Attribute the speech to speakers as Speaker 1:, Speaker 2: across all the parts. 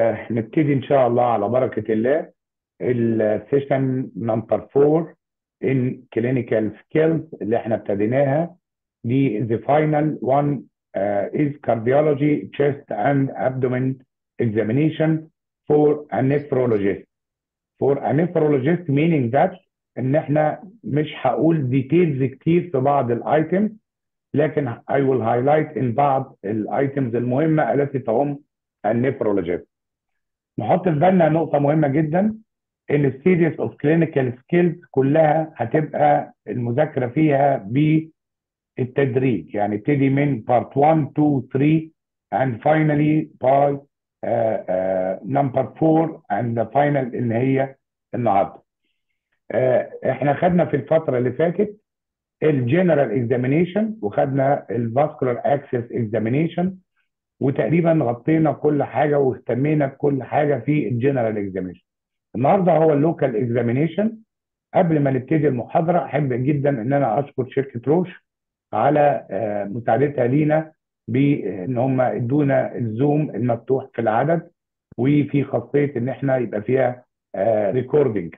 Speaker 1: آه نبتدي إن شاء الله على بركة الله السيشن نمبر 4 in clinical skills اللي احنا ابتديناها دي the final one uh, is cardiology chest and abdomen examination for a nephrologist for a nephrologist meaning that ان احنا مش هقول ديتيلز كتير في بعض الايتمز لكن I will highlight in بعض الايتمز المهمه التي تهم النفرولوجيست نحط في بالنا نقطه مهمه جدا ان السيريس اوف كلينيكال سكيلز كلها هتبقى المذاكره فيها بالتدريج يعني ابتدي من بارت 1 2 3 and finally by uh, uh, number 4 and the final اللي هي النهارده uh, احنا خدنا في الفتره اللي فاتت الجنرال اكزامينيشن وخدنا الفاسكولار اكسس اكزامينيشن وتقريبا غطينا كل حاجه واهتمينا بكل حاجه في الجنرال اكزامينيشن النهارده هو اللوكال اكزامينيشن قبل ما نبتدي المحاضره احب جدا ان انا اشكر شركه روش على مساعدتها لينا بان هم ادونا الزوم المفتوح في العدد وفي خاصيه ان احنا يبقى فيها ريكوردنج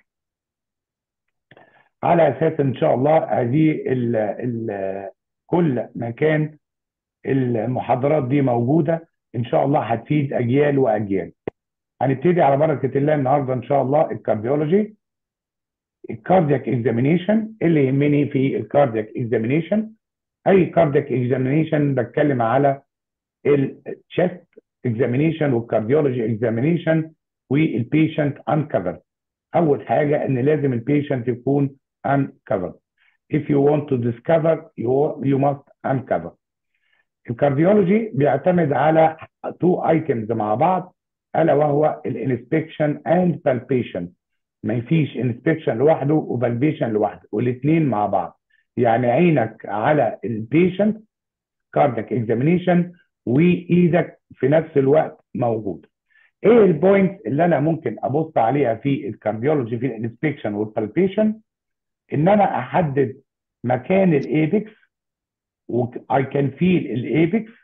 Speaker 1: على اساس ان شاء الله هذه ال ال كل ما كان المحاضرات دي موجوده ان شاء الله هتفيد اجيال واجيال هنبتدي على بركه الله النهارده ان شاء الله الكارديولوجي الكاردياك اكزامينيشن اللي يهمني في الكاردياك اكزامينيشن اي كاردياك اكزامينيشن بتكلم على التشست اكزامينيشن والكارديولوجي اكزامينيشن والبيشنت انكفر اول حاجه ان لازم البيشنت يكون uncovered if you want to discover you, you must uncover الكارديولوجي بيعتمد على تو ايتمز مع بعض الا وهو الانسبكشن اند بالبيشن ما فيش انسبكشن لوحده وبالبيشن لوحده والاثنين مع بعض يعني عينك على البيشنت كاردياك اكزامينيشن وايدك في نفس الوقت موجود ايه البوينت اللي انا ممكن ابص عليها في الكارديولوجي في الانسبكشن والبالبيشن ان انا احدد مكان الايبكس واي كان فيل الايبكس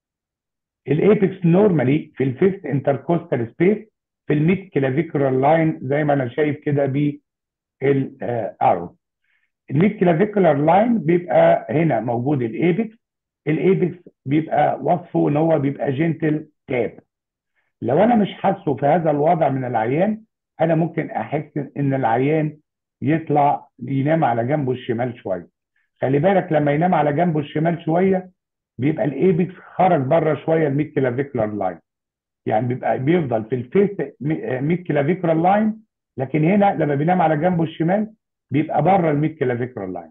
Speaker 1: الايبكس نورمالي في الفيست انتركوستال سبيس في الميد كلافيكولار لاين زي ما انا شايف كده بالارو الميد كلافيكولار لاين بيبقى هنا موجود الايبكس الايبكس بيبقى وصفه ان هو بيبقى جنتل تاب لو انا مش حاسه في هذا الوضع من العيان انا ممكن احس ان العيان يطلع ينام على جنبه الشمال شويه خلي بالك لما ينام على جنبه الشمال شويه بيبقى الايبكس خرج بره شويه الميد كلافيكولار لاين يعني بيبقى بيفضل في الفيس ميد كلافيكولار لاين لكن هنا لما بينام على جنبه الشمال بيبقى بره الميد كلافيكولار لاين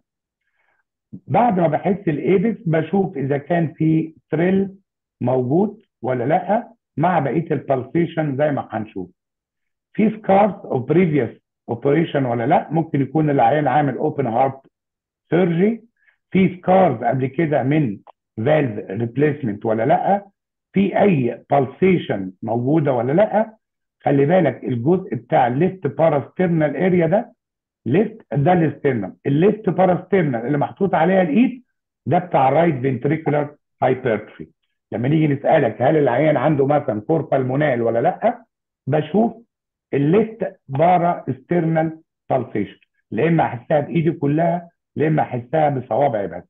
Speaker 1: بعد ما بحس الايبكس بشوف اذا كان في ثريل موجود ولا لا مع بقيه البلسيشن زي ما هنشوف في سكارز اوف بريفيوس اوبريشن ولا لا ممكن يكون العيان عامل اوبن هارت سيرجي في سكارز قبل كده من فالف ريبليسمنت ولا لا في اي بالسيشن موجوده ولا لا خلي بالك الجزء بتاع الليفت باراسترنال اريا ده ليفت ده الاسترنم الليفت باراسترنال اللي محطوط عليها الايد ده بتاع رايت فنتريكولار هايبرتروفي لما نيجي نسالك هل العيان عنده مثلا كور بالمونال ولا لا بشوف الليفت بارا استرنال بالسيشن لا اما احسها بايدي كلها لا اما احسها بصوابعي بس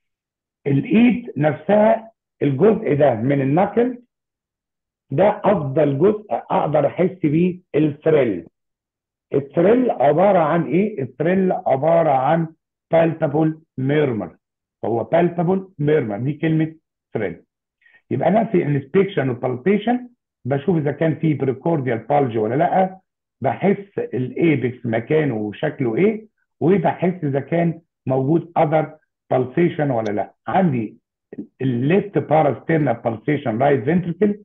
Speaker 1: الايد نفسها الجزء ده من النكل ده افضل جزء اقدر احس بيه الثريل الثريل عباره عن ايه الثريل عباره عن palpable murmur هو palpable murmur دي كلمه ثريل يبقى انا في الانسبكشن والبالبيشن بشوف اذا كان في بريكورديال بالج ولا لا بحس الايبكس مكانه وشكله ايه وبحس اذا كان موجود اذر بالسيشن ولا لا عندي الليفت باراسترنال بالسيشن رايت فنتركل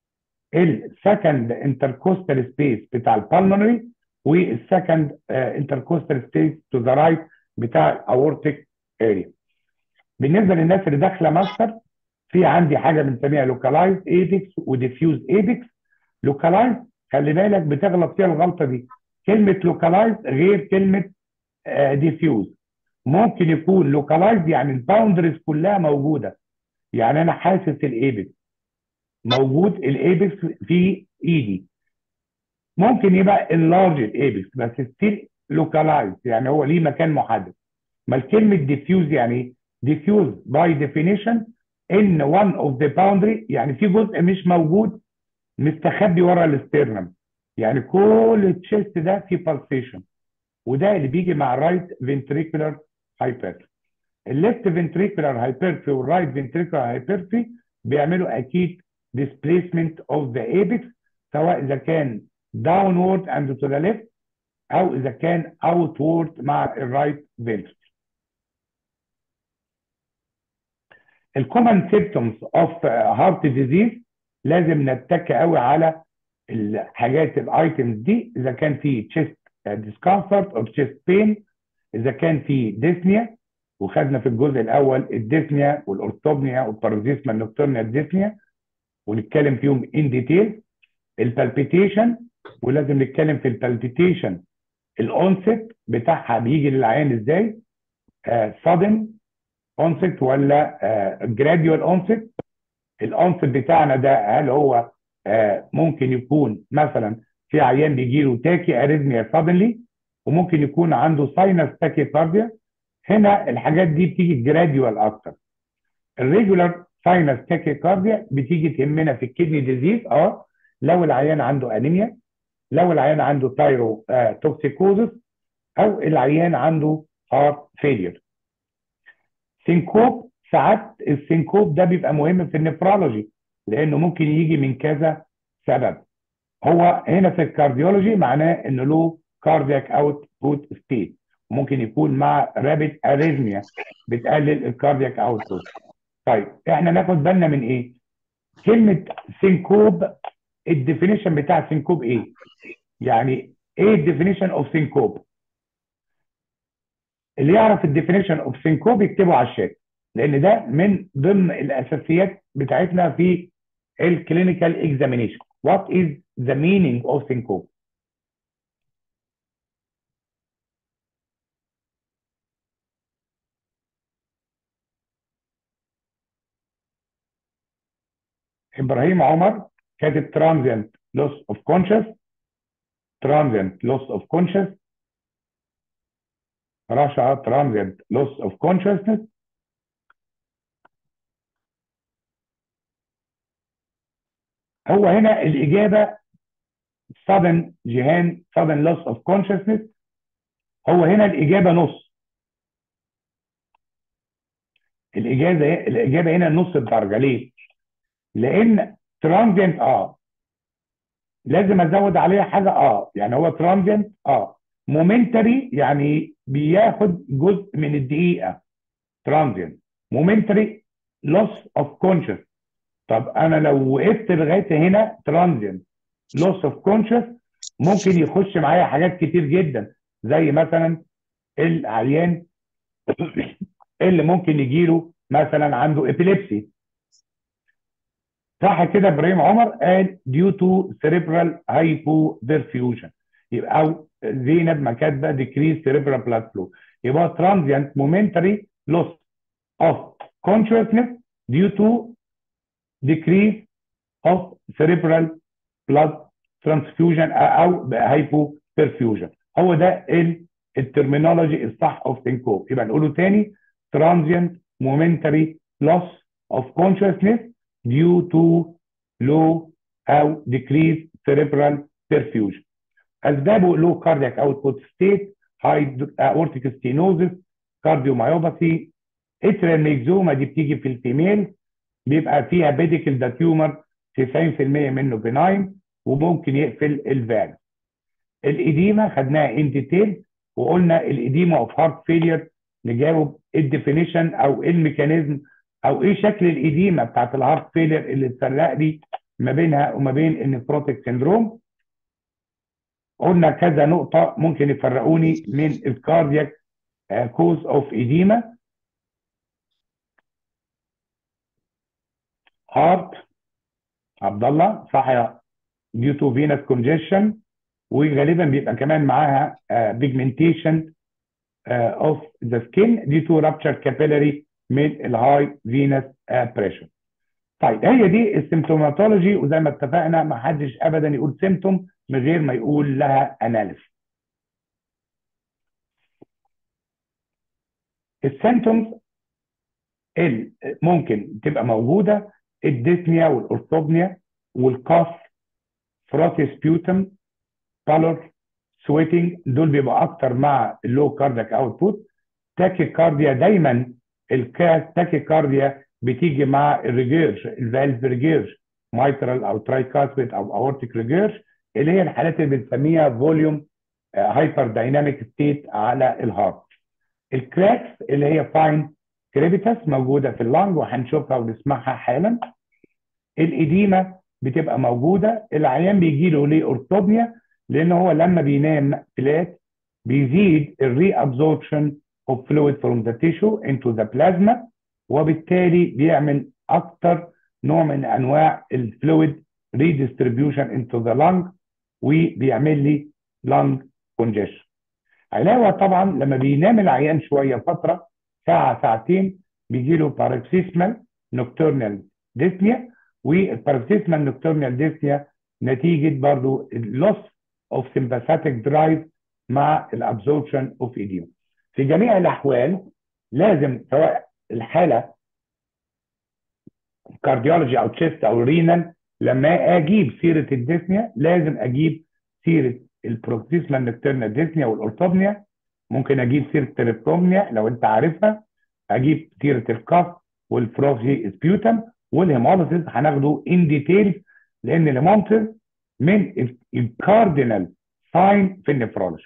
Speaker 1: السكند انتركوستال سبيس بتاع البالمونري والسكند انتركوستال سبيس تو ذا رايت بتاع الاورتيك اريا بالنسبه للناس اللي داخله ماستر في عندي حاجه بنسميها لوكالايز ايبكس وديفيوز ايبكس لوكالايز خلي بالك بتغلط فيها الغلطه دي كلمه لوكالايز غير كلمه ديفيوز ممكن يكون لوكالايز يعني الباوندريز كلها موجوده يعني انا حاسس الايبكس موجود الايبكس في ايدي ممكن يبقى enlarge الايبكس بس ستيل لوكالايز يعني هو ليه مكان محدد ما الكلمه diffuse يعني ايه؟ diffuse by definition ان one of the boundary يعني في جزء مش موجود مستخبي ورا الاسترنم يعني كل التشيست ده فيه pulsation وده اللي بيجي مع right ventricular hypertrophy الليفت ventricular hypertrophy والرايت ventricular hypertrophy بيعملوا اكيد displacement of the apex سواء اذا كان downward and to the left او اذا كان outward مع الرايت ventricle الكومن سيمبتومز اوف هارت ديزيز لازم نتك قوي على الحاجات الايتمز دي اذا كان في تشيست ديسكomfort او تشيست بين اذا كان في ديسنيا وخدنا في الجزء الاول الديسنيا والاورثوبنيا والبارازيسما النكتورنيا الديسنيا ونتكلم فيهم ان ديتيل البالبيتيشن ولازم نتكلم في البالبيتيشن الاونست بتاعها بيجي للعيان ازاي سادن اونست ولا جراديوال اونست الاونست بتاعنا ده هل هو آه ممكن يكون مثلا في عيان بيجي له تاكي اريزميا سادنلي وممكن يكون عنده ساينس تاكي كارديا هنا الحاجات دي بتيجي جراديوال اكتر الريجولار ساينس تاكي كارديا بتيجي تهمنا في الكدني ديزيز اه لو العيان عنده انيميا لو العيان عنده تايرو آه توكسيكوزس او العيان عنده هارت فيلير سينكوب ساعات السينكوب ده بيبقى مهم في النفرولوجي لانه ممكن يجي من كذا سبب هو هنا في الكارديولوجي معناه انه له كاردياك اوت بوت ستيت ممكن يكون مع رابيد اريزميا بتقلل الكاردياك اوت بوت طيب احنا ناخد بالنا من ايه كلمه سينكوب الديفينيشن بتاع سينكوب ايه يعني ايه الديفينيشن اوف سينكوب اللي يعرف الديفينيشن اوف سينكوب يكتبه على الشات لان ده من ضمن الاساسيات بتاعتنا في الكلينيكال اكزامينيشن what is the meaning of syncope ابراهيم عمر كاتب transient loss of conscious transient loss of conscious رشا transient loss of consciousness هو هنا الإجابة sudden جهان sudden loss of consciousness هو هنا الإجابة نص الإجابة الإجابة هنا نص الدرجة ليه؟ لأن transient اه لازم أزود عليها حاجة اه يعني هو transient اه momentary يعني بياخد جزء من الدقيقة transient momentary loss of consciousness طب انا لو وقفت لغايه هنا ترانزينت لوس اوف كونشس ممكن يخش معايا حاجات كتير جدا زي مثلا العيان اللي ممكن يجي له مثلا عنده ابيليبسي صح كده ابراهيم عمر قال ديو تو سيريبرال هايبوبرفيوجن يبقى او زينب ما كاتبه ديكريز سيريبرال بلاد فلو يبقى ترانزيانت مومنتري لوس اوف consciousness due to decrease of cerebral blood transfusion او hypoperfusion هو ده الترمينولوجي الصح اوف سينكوب يبقى نقوله تاني transient momentary loss of consciousness due to low او decreased cerebral perfusion اسبابه low cardiac output state high aortic stenosis cardiomyopathy اتريال ميكزوما دي بتيجي في الفيميل بيبقى فيها بيديكل ده تيومر 90% منه بناين وممكن يقفل الفالف الاديمه خدناها ان ديتيل وقلنا الاديمه اوف هارت فيلير نجاوب الديفينيشن او الميكانيزم او ايه شكل الاديمه بتاعت الهارت فيلير اللي تفرق لي ما بينها وما بين النفروتيك سيندروم قلنا كذا نقطه ممكن يفرقوني من الكاردياك كوز اوف اديمه هارت عبد الله صح ديو تو فينس كونجيشن وغالبا بيبقى كمان معاها بيجمنتيشن اوف ذا سكين ديو تو رابتشر كابيلاري من الهاي فينس بريشر طيب هي دي السيمتوماتولوجي وزي ما اتفقنا ما حدش ابدا يقول سيمتوم من غير ما يقول لها اناليسيس السيمتومز اللي ممكن تبقى موجوده الديسنيا والارثوبنيا والقاف فراتي سبيوتم بالور سويتنج دول بيبقى اكتر مع اللو كاردياك اوتبوت تاكي كارديا دايما التاكي كارديا بتيجي مع الريجيرش الفالف ريجيرش مايترال او ترايكاسبيد او اورتيك ريجيرش اللي هي الحالات اللي بنسميها فوليوم هايبر دايناميك ستيت على الهارت الكراكس اللي هي فاين كريبيتاس موجوده في اللنج وهنشوفها ونسمعها حالا الاديمه بتبقى موجوده العيان بيجي له ليه اورثوبنيا لان هو لما بينام فلات بيزيد الري ابزوربشن اوف فلويد فروم ذا تيشو انتو ذا بلازما وبالتالي بيعمل اكتر نوع من انواع الفلويد ريديستريبيوشن انتو ذا لنج وبيعمل لي لنج كونجيشن علاوه طبعا لما بينام العيان شويه فتره ساعه ساعتين بيجي له باركسيسمال نوكتورنال ديسنيا والباركسيسمال نوكتورنال ديسنيا نتيجه برضو اللوس اوف سمباثيك درايف مع الابزوربشن اوف ايديوم في جميع الاحوال لازم سواء الحاله كارديولوجي او تشيست او رينال لما اجيب سيره الديسنيا لازم اجيب سيره البروكسيسمال نكترنال ديسنيا والاورثوبنيا ممكن اجيب سيره التريبتومنيا لو انت عارفها اجيب سيره الكاف والفروغي سبيوتم والهيموليسيس هناخده ان ديتيل لان الهيموليسيس من الكاردينال ساين في النفرولوجي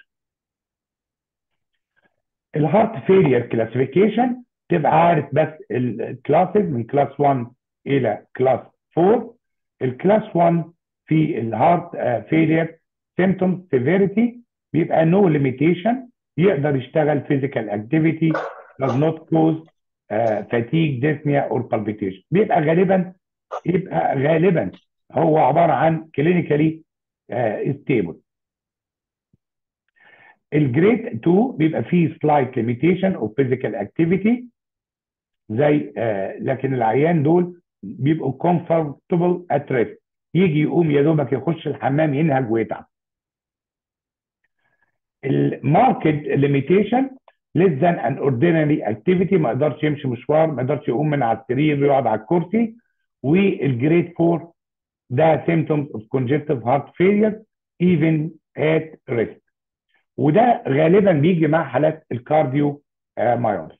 Speaker 1: الهارت فيلير كلاسيفيكيشن تبقى عارف بس الكلاسز من كلاس 1 الى كلاس 4 الكلاس 1 في الهارت فيلير symptom severity بيبقى no limitation يقدر يشتغل physical activity does not cause uh, fatigue dyspnea or palpitation بيبقى غالبا يبقى غالبا هو عباره عن clinically uh, stable الجريد 2 بيبقى فيه slight limitation of physical activity زي آه لكن العيان دول بيبقوا comfortable at rest يجي يقوم يا دوبك يخش الحمام ينهج ويتعب الماركت ليميتيشن less than an ordinary activity ما يقدرش يمشي مشوار ما يقدرش يقوم من على السرير ويقعد على الكرسي والجريد 4 ده symptoms of congestive heart failure even at rest وده غالبا بيجي مع حالات الكارديو مايوس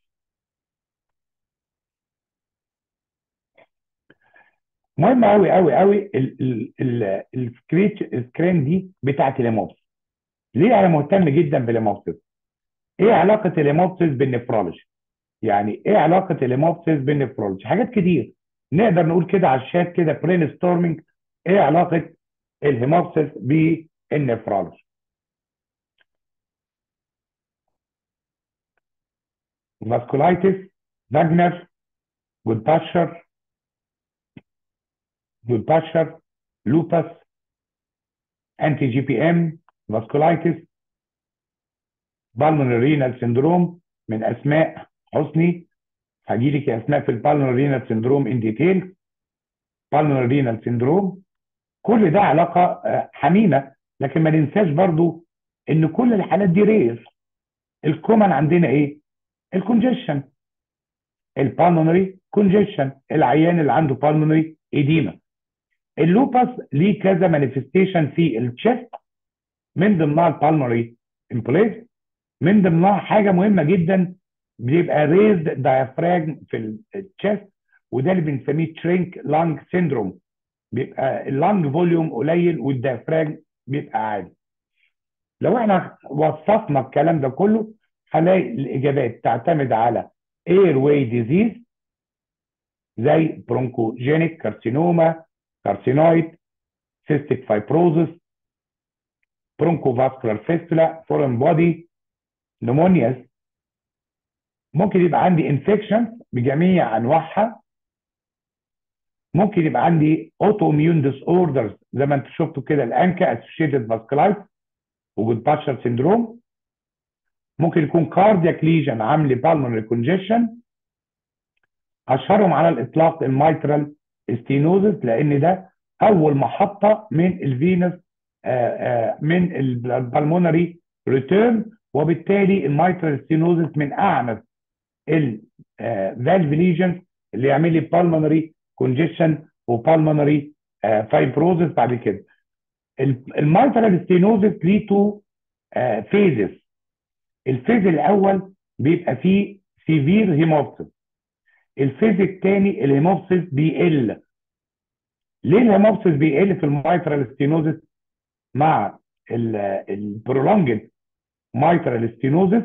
Speaker 1: مهم قوي قوي قوي السكريتش السكرين دي بتاعت الهيموبس ليه انا مهتم جدا بالهيموبسيس ايه علاقه الهيموبسيس بالنفرولوجي يعني ايه علاقه الهيموبسيس بالنفرولوجي حاجات كتير نقدر نقول كده على الشات كده برين ستورمنج ايه علاقه الهيموبسيس بالنفرولوجي فاسكولايتس فاجنر جولباشر جولباشر لوباس انتي جي بي ام فاسكولايتس بالمونري رينال سندروم من اسماء حسني هجي لك يا اسماء في البالمونري رينال سندروم ان ديتيل بالمونري رينال سندروم كل ده علاقه حميمه لكن ما ننساش برضو ان كل الحالات دي رير الكومن عندنا ايه الكونجيشن البالمونري كونجيشن العيان اللي عنده بالمونري ايديما اللوباس ليه كذا مانيفستيشن في التشست من ضمنها البالمونري امبليز من ضمنها حاجه مهمه جدا بيبقى ريزد دايفراجم في التشست وده اللي بنسميه ترينك لانج سيندروم بيبقى اللانج فوليوم قليل والدايفراجم بيبقى عالي لو احنا وصفنا الكلام ده كله هنلاقي الاجابات تعتمد على اير واي ديزيز زي برونكوجينيك كارسينوما كارسينويد سيستيك فايبروزس برونكوفاسكولار فيستولا فورين بودي نمونياس ممكن يبقى عندي انفكشن بجميع انواعها ممكن يبقى عندي اوتو اميون ديس اوردرز زي ما انتم شفتوا كده الانكا اسوشيتد فاسكولايت وجود باشر سيندروم ممكن يكون كاردياك ليجن عامل بالمونري كونجيشن اشهرهم على الاطلاق الميترال ستينوزس لان ده اول محطه من الفينس من البلمونري ريتيرن وبالتالي الميترال ستينوزس من اعنف الفالف ليجنز اللي يعمل لي بالمونري كونجيشن وبالمونري فايبروزس بعد كده الميترال ستينوزس ليه تو فيزز الفيز الاول بيبقى فيه سيفير هيموبسيس الفيز الثاني الهيموبسيس بيقل ليه الهيموبسيس بيقل في الميترال ستينوزس مع البرولونجد ميترال ستينوزس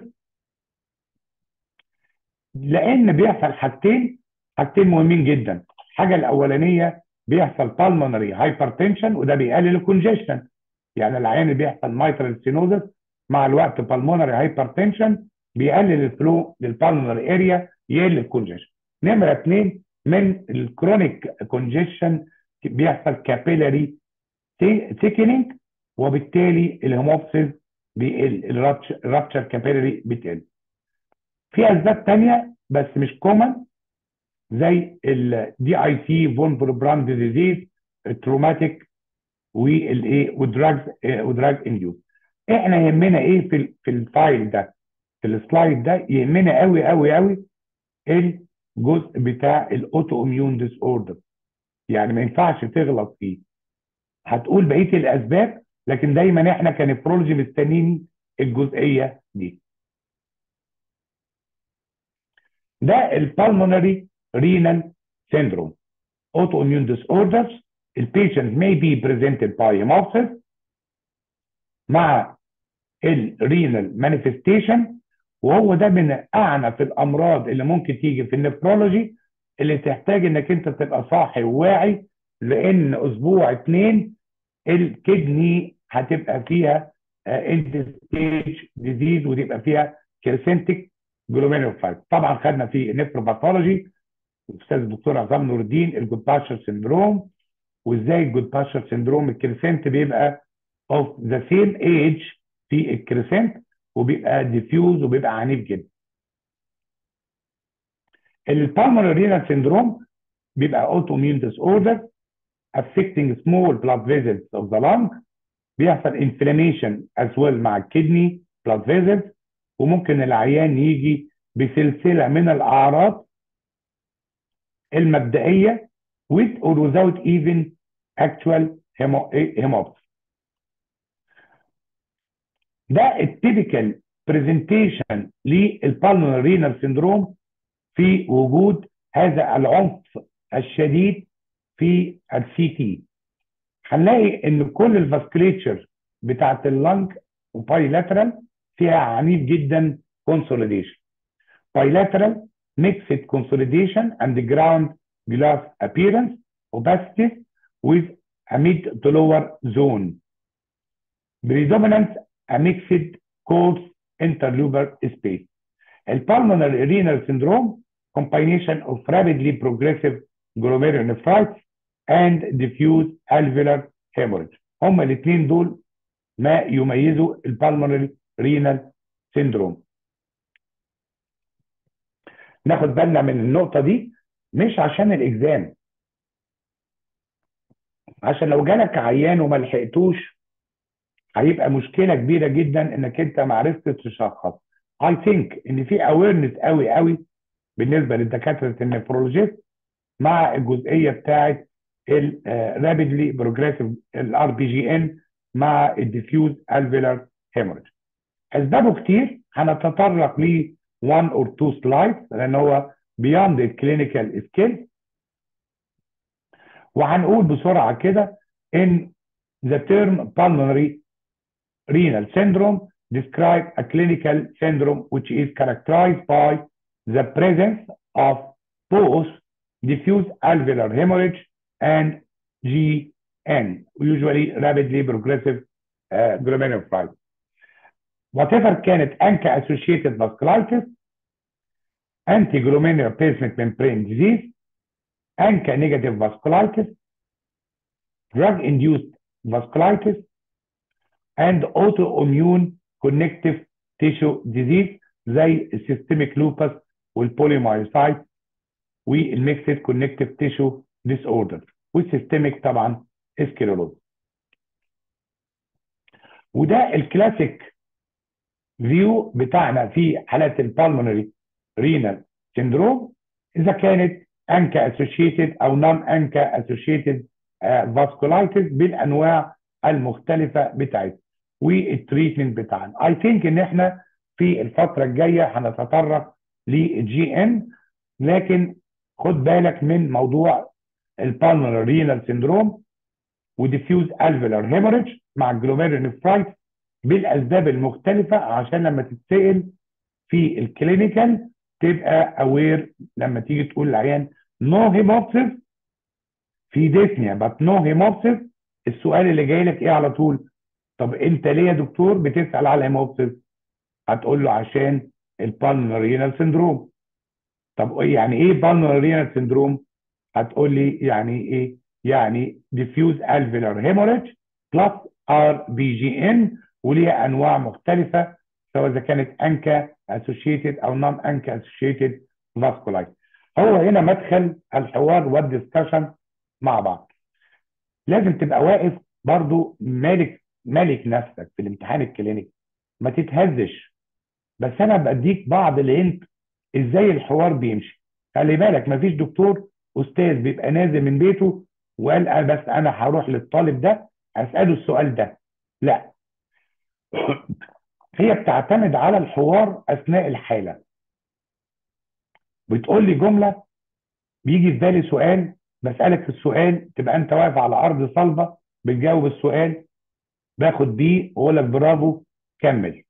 Speaker 1: لان بيحصل حاجتين حاجتين مهمين جدا الحاجه الاولانيه بيحصل بالمونري هايبرتنشن وده بيقلل الكونجيشن يعني العيان اللي بيحصل ميترال ستينوزس مع الوقت بالمونري هايبرتنشن بيقلل الفلو للبالمونري اريا يقلل الكونجيشن نمره اثنين من الكرونيك كونجيشن بيحصل كابيلاري ثيكنينج وبالتالي الهيموبسيس بيقل الرابتشر كابيلاري بتقل في اسباب ثانيه بس مش كومن زي الدي اي سي فون بروبراند ديزيز التروماتيك والايه والدراجز ودراج انديوز احنا يهمنا ايه في في الفايل ده في السلايد ده يهمنا قوي قوي قوي الجزء بتاع الاوتو اميون ديس اوردر يعني ما ينفعش تغلط فيه هتقول بقيه الاسباب لكن دايما احنا كنفرولوجي مستنيين الجزئيه دي ده البالمونري رينال syndrome autoimmune disorders البيشنت may be presented by hemolysis مع الرينال مانيفستيشن وهو ده من اعنف الامراض اللي ممكن تيجي في النفرولوجي اللي تحتاج انك انت تبقى صاحي وواعي لان اسبوع اتنين الكدني هتبقى فيها اند ستيج ديزيز وتبقى فيها كيرسنتك جلوميرولوفايت طبعا خدنا في النفروباثولوجي الاستاذ الدكتور عصام نور الدين الجود باشر سندروم وازاي الجود باشر سندروم الكريسنت بيبقى اوف ذا سيم ايج في الكريسنت وبيبقى ديفيوز وبيبقى عنيف جدا البالمر رينال سندروم بيبقى اوتو اميون ديس اوردر affecting small blood vessels of the lung بيحصل inflammation as well مع الكدني blood vessels وممكن العيان يجي بسلسله من الاعراض المبدئيه with or without even actual hemolysis ده التيبيكال برزنتيشن للبالمونري رينال سيندروم في وجود هذا العنف الشديد في السي تي هنلاقي ان كل الفاسكوليتشر بتاعت اللنج وبايلاترال فيها عنيف جدا consolidation bilateral mixed consolidation and ground glass appearance opacity with a mid to lower zone predominant a mixed coarse interlobar space البulmonary renal syndrome combination of rapidly progressive glomerulonephritis and diffuse alveolar hemorrhage هما الاثنين دول ما يميزوا البالمونري رينال سيندروم ناخد بالنا من النقطه دي مش عشان الاجزام عشان لو جالك عيان وما لحقتوش هيبقى مشكله كبيره جدا انك انت ما عرفتش تشخص اي ثينك ان في اويرنس قوي قوي بالنسبه لدكاتره النفرولوجيست مع الجزئيه بتاعه الرابيدلي بروجريسيف الار بي جي ان مع الديفيوز الفيلر هيموريج اسبابه كتير هنتطرق ل 1 اور 2 سلايدز لان هو بياند الكلينيكال سكيل وهنقول بسرعه كده ان the term pulmonary renal syndrome describe a clinical syndrome which is characterized by the presence of both diffuse alveolar hemorrhage and GN, usually rapidly progressive uh, glomerulonephritis. Whatever كانت ANCA associated vasculitis, anti-glomerular basement membrane disease, ANCA negative vasculitis, drug-induced vasculitis, and autoimmune connective tissue disease زي السيستميك لوبس والبوليمايوسايت والميكسد كونكتيف تيشو ديس اوردر والسيستميك طبعا سكليروز وده الكلاسيك فيو بتاعنا في حالات البالمونري رينال سيندروم اذا كانت انكا اسوشيتد او نون انكا اسوشيتد فاسكولايتس بالانواع المختلفه بتاعتها والتريتمنت بتاعنا اي ثينك ان احنا في الفتره الجايه هنتطرق للجي ان لكن خد بالك من موضوع البالمونري رينال سيندروم وديفيوز الفيلر هيموريدج مع الجلوميرونيفرايت بالاسباب المختلفه عشان لما تتسال في الكلينيكال تبقى اوير لما تيجي تقول للعيان نو هيموبسيس في ديسنيا بس نو هيموبسيس السؤال اللي جاي لك ايه على طول طب انت ليه يا دكتور بتسال على هيموبسيس هتقول له عشان البالمونري سندروم طب يعني ايه بالمونري سندروم هتقول لي يعني ايه يعني diffuse alveolar hemorrhage plus RBGN وليها انواع مختلفه سواء اذا كانت انكا associated او non انكا associated vasculitis هو هنا مدخل الحوار والدسكشن مع بعض لازم تبقى واقف برضو مالك مالك نفسك في الامتحان الكلينيكي ما تتهزش بس انا بديك بعض الهنت ازاي الحوار بيمشي خلي بالك مفيش دكتور استاذ بيبقى نازل من بيته وقال أنا بس انا هروح للطالب ده اساله السؤال ده لا هي بتعتمد على الحوار اثناء الحاله بتقول لي جمله بيجي في بالي سؤال بسالك في السؤال تبقى انت واقف على ارض صلبه بتجاوب السؤال باخد بيه واقول لك برافو كمل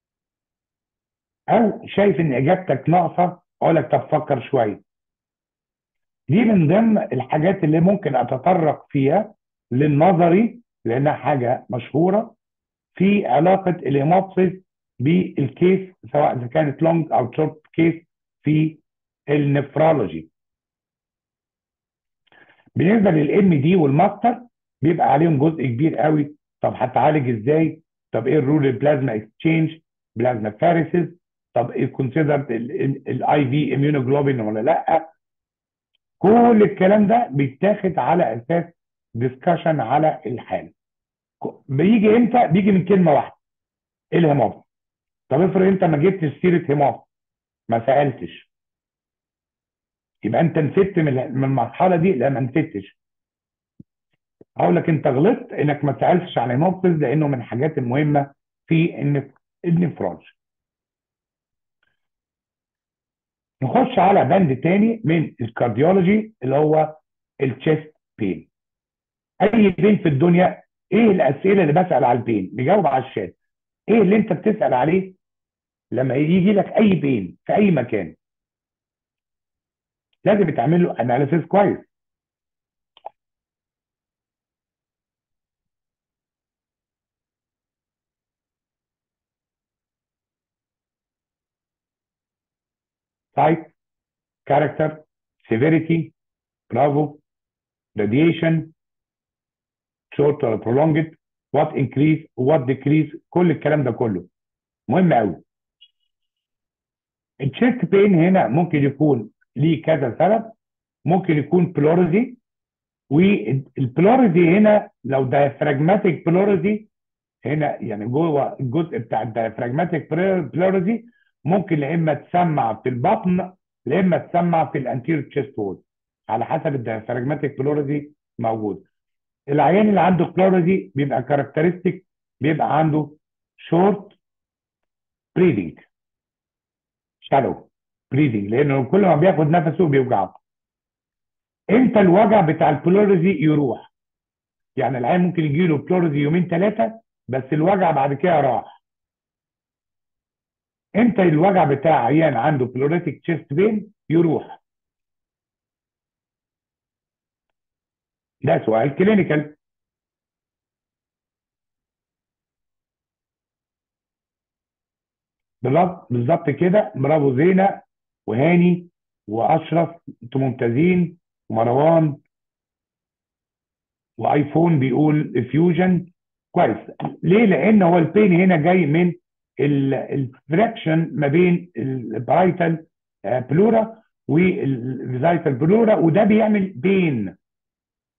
Speaker 1: او شايف ان اجابتك ناقصه اقول لك طب فكر شويه دي من ضمن الحاجات اللي ممكن اتطرق فيها للنظري لانها حاجه مشهوره في علاقه الهيموبسيس بالكيس سواء اذا كانت لونج او شورت كيس في النفرولوجي بالنسبه للام دي والماستر بيبقى عليهم جزء كبير قوي طب هتعالج ازاي طب ايه الرول البلازما اكسشينج بلازما فاريسز طب ايه كونسيدر الاي في اميونوجلوبين ولا لا كل الكلام ده بيتاخد على اساس ديسكشن على الحاله بيجي امتى بيجي من كلمه واحده الهيموبس طب افرض انت ما جبتش سيره هيموبس ما سالتش يبقى انت نسيت من المرحله دي لا ما نسيتش اقول لك انت غلطت انك ما سالتش عن هيموبس لانه من الحاجات المهمه في النفرولوجي نخش على بند تاني من الكارديولوجي اللي هو التشيست بين اي بين في الدنيا ايه الاسئله اللي بسال على البين نجاوب على الشات ايه اللي انت بتسال عليه لما يجي لك اي بين في اي مكان لازم تعمل له اناليسيس كويس type, character, severity, bravo, radiation, short or prolonged, what increase, what decrease, كل الكلام ده كله مهم قوي. التشيست بين هنا ممكن يكون ليه كذا سبب ممكن يكون بلوريزي والبلوريزي هنا لو diaphragmatic بلوريزي هنا يعني جوه الجزء بتاع الدايفراجماتيك بلوريزي ممكن يا اما تسمع في البطن يا اما تسمع في الانتير تشيست وول على حسب الديافراجماتيك بلوريزي موجود العيان اللي عنده بلوريزي بيبقى كاركترستيك بيبقى عنده شورت بريدنج شالو بريدنج لانه كل ما بياخد نفسه بيوجعه امتى الوجع بتاع البلوريزي يروح يعني العيان ممكن يجي له بلوريزي يومين ثلاثه بس الوجع بعد كده راح امتى الوجع بتاع عيان عنده بلوريتك تشيست بين يروح ده سؤال كلينيكال بالظبط بالظبط كده برافو زينة وهاني واشرف انتوا ممتازين ومروان وايفون بيقول فيوجن كويس ليه لان هو البين هنا جاي من الفراكشن ما بين البرايتال بلورا والفيزايتال بلورا وده بيعمل بين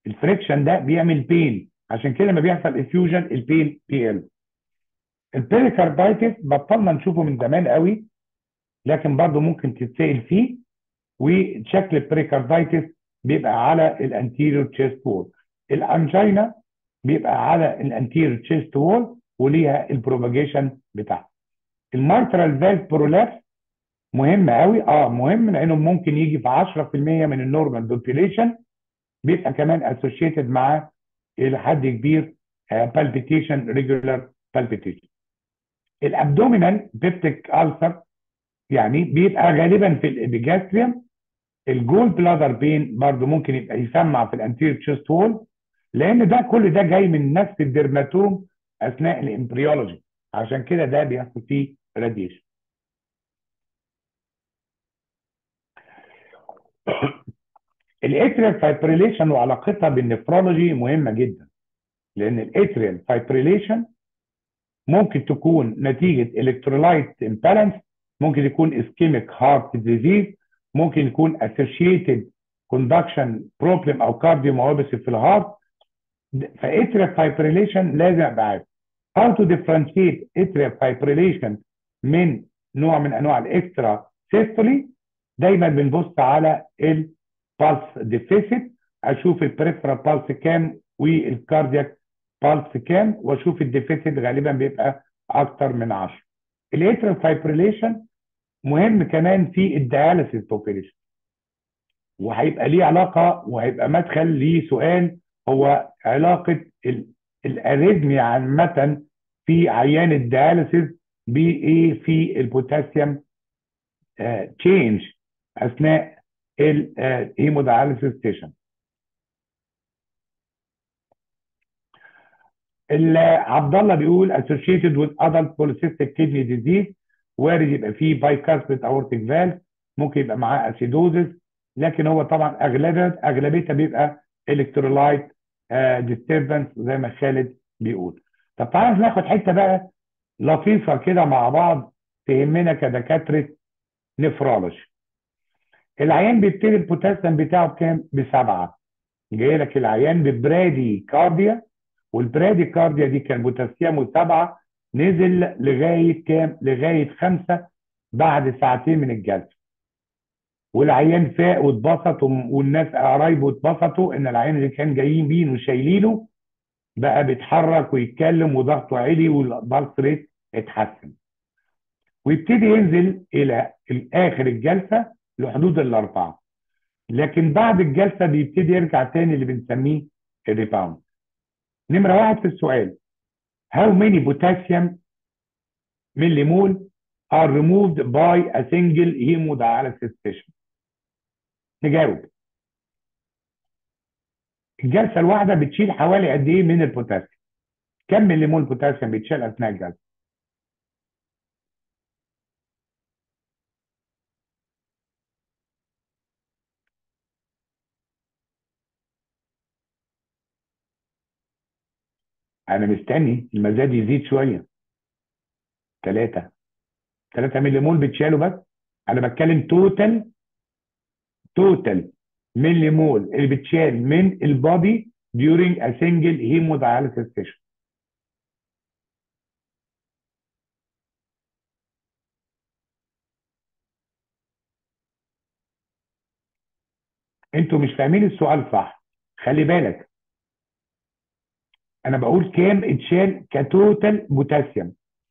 Speaker 1: الفريكشن ده بيعمل بين عشان كده لما بيحصل افيوجن البين بيقل البيريكاردايتس بطلنا نشوفه من زمان قوي لكن برضه ممكن تتسال فيه وشكل البريكاردايتس بيبقى على الانتيريور تشيست وول الانجينا بيبقى على الانتيريور تشيست وول وليها البروباجيشن بتاعها المارترال فالف برولابس مهم قوي اه مهم لانه ممكن يجي في 10% من النورمال بوبيليشن بيبقى كمان اسوشيتد مع الى حد كبير بالبيتيشن ريجولار بالبيتيشن الابدومينال بيبتيك ألسر يعني بيبقى غالبا في الابيجاستريوم الجول بلادر بين برضه ممكن يبقى يسمع في الانتيريور تشيست وول لان ده كل ده جاي من نفس الدرماتوم اثناء الامبريولوجي عشان كده ده بيحصل فيه راديشن الاتريال فايبريليشن وعلاقتها بالنفرولوجي مهمه جدا لان الاتريال فايبريليشن ممكن تكون نتيجه الكترولايت امبالانس ممكن يكون اسكيميك هارت ديزيز ممكن يكون اسوشيتد كوندكشن بروبلم او كارديوميوباثي في الهارت فاتريال فايبريليشن لازم ابقى عارف how to differentiate atrial fibrillation من نوع من انواع الاكسترا سيستولي دايما بنبص على البالس ديفيسيت اشوف البريفرال بالس كام والكاردياك بالس كام واشوف الديفيسيت غالبا بيبقى اكتر من 10 الاترال فايبريليشن مهم كمان في الدياليسيس بوبيليشن وهيبقى ليه علاقه وهيبقى مدخل لسؤال هو علاقه الاريزميا عامه في عيان الدياليسيس بايه في البوتاسيوم تشينج اثناء الهيمودياليسيس ستيشن عبد الله بيقول associated with adult polycystic kidney disease وارد يبقى فيه bicuspid aortic valve ممكن يبقى معاه اسيدوزس لكن هو طبعا اغلبيه اغلبيتها بيبقى الكترولايت ديستربنس زي ما خالد بيقول طب تعالى ناخد حته بقى لطيفه كده مع بعض تهمنا كدكاتره نفرولوجي العيان بيبتدي البوتاسيوم بتاعه بكام؟ بسبعه جاي لك العيان ببرادي كارديا والبرادي كارديا دي كان بوتاسيومه سبعه نزل لغايه كام؟ لغايه خمسه بعد ساعتين من الجلسه. والعيان فاق واتبسط والناس قرايبه اتبسطوا ان العيان اللي كان جايين بيه وشايلينه بقى بيتحرك ويتكلم وضغطه عالي والبلس ريت اتحسن. ويبتدي ينزل الى اخر الجلسه لحدود الاربعه. لكن بعد الجلسه بيبتدي يرجع تاني اللي بنسميه الريباوند. نمره واحد في السؤال How many potassium millimole are removed by a single hemodialysis session? نجاوب. الجلسة الواحدة بتشيل حوالي قد إيه من البوتاسيوم؟ كم مليمول بوتاسيوم بيتشال أثناء الجلسة؟ انا مستني المزاد يزيد شويه ثلاثة ثلاثة ملي مول بتشالوا بس انا بتكلم توتال توتال ملي مول اللي بتشال من البادي during a single hemodialysis session انتوا مش فاهمين السؤال صح خلي بالك انا بقول كام اتشال كتوتال بوتاسيوم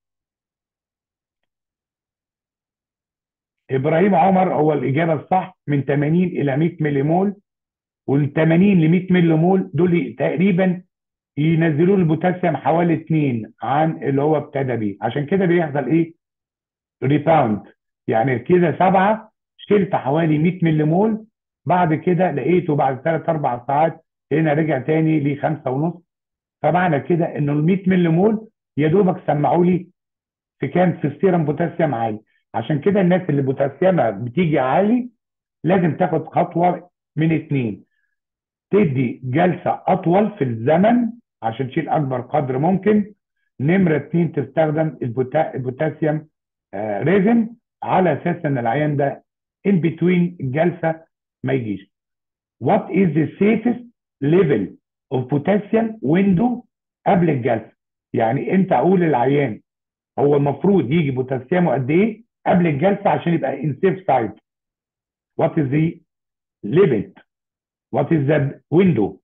Speaker 1: ابراهيم عمر هو الاجابه الصح من 80 الى 100 ملي مول وال 80 ل 100 ملي مول دول تقريبا ينزلوا البوتاسيوم حوالي 2 عن اللي هو ابتدى بيه عشان كده بيحصل ايه ريباوند يعني كده سبعه شلت حوالي 100 ملي مول بعد كده لقيته بعد 3 4 ساعات هنا رجع تاني ل 5 ونص فمعنى كده انه ال 100 ملي مول يا دوبك سمعوا لي في كام في السيرم بوتاسيوم عالي عشان كده الناس اللي بوتاسيومها بتيجي عالي لازم تاخد خطوه من اتنين تدي جلسه اطول في الزمن عشان تشيل اكبر قدر ممكن نمره اتنين تستخدم البوتا... البوتاسيوم آه ريزن على اساس ان العيان ده ان بتوين الجلسه ما يجيش. What is the safest ليفل اوف بوتاسيوم ويندو قبل الجلسه يعني انت اقول للعيان هو المفروض يجي بوتاسيومه قد ايه قبل الجلسه عشان يبقى ان سيف سايد وات از ذا ليميت وات از ذا ويندو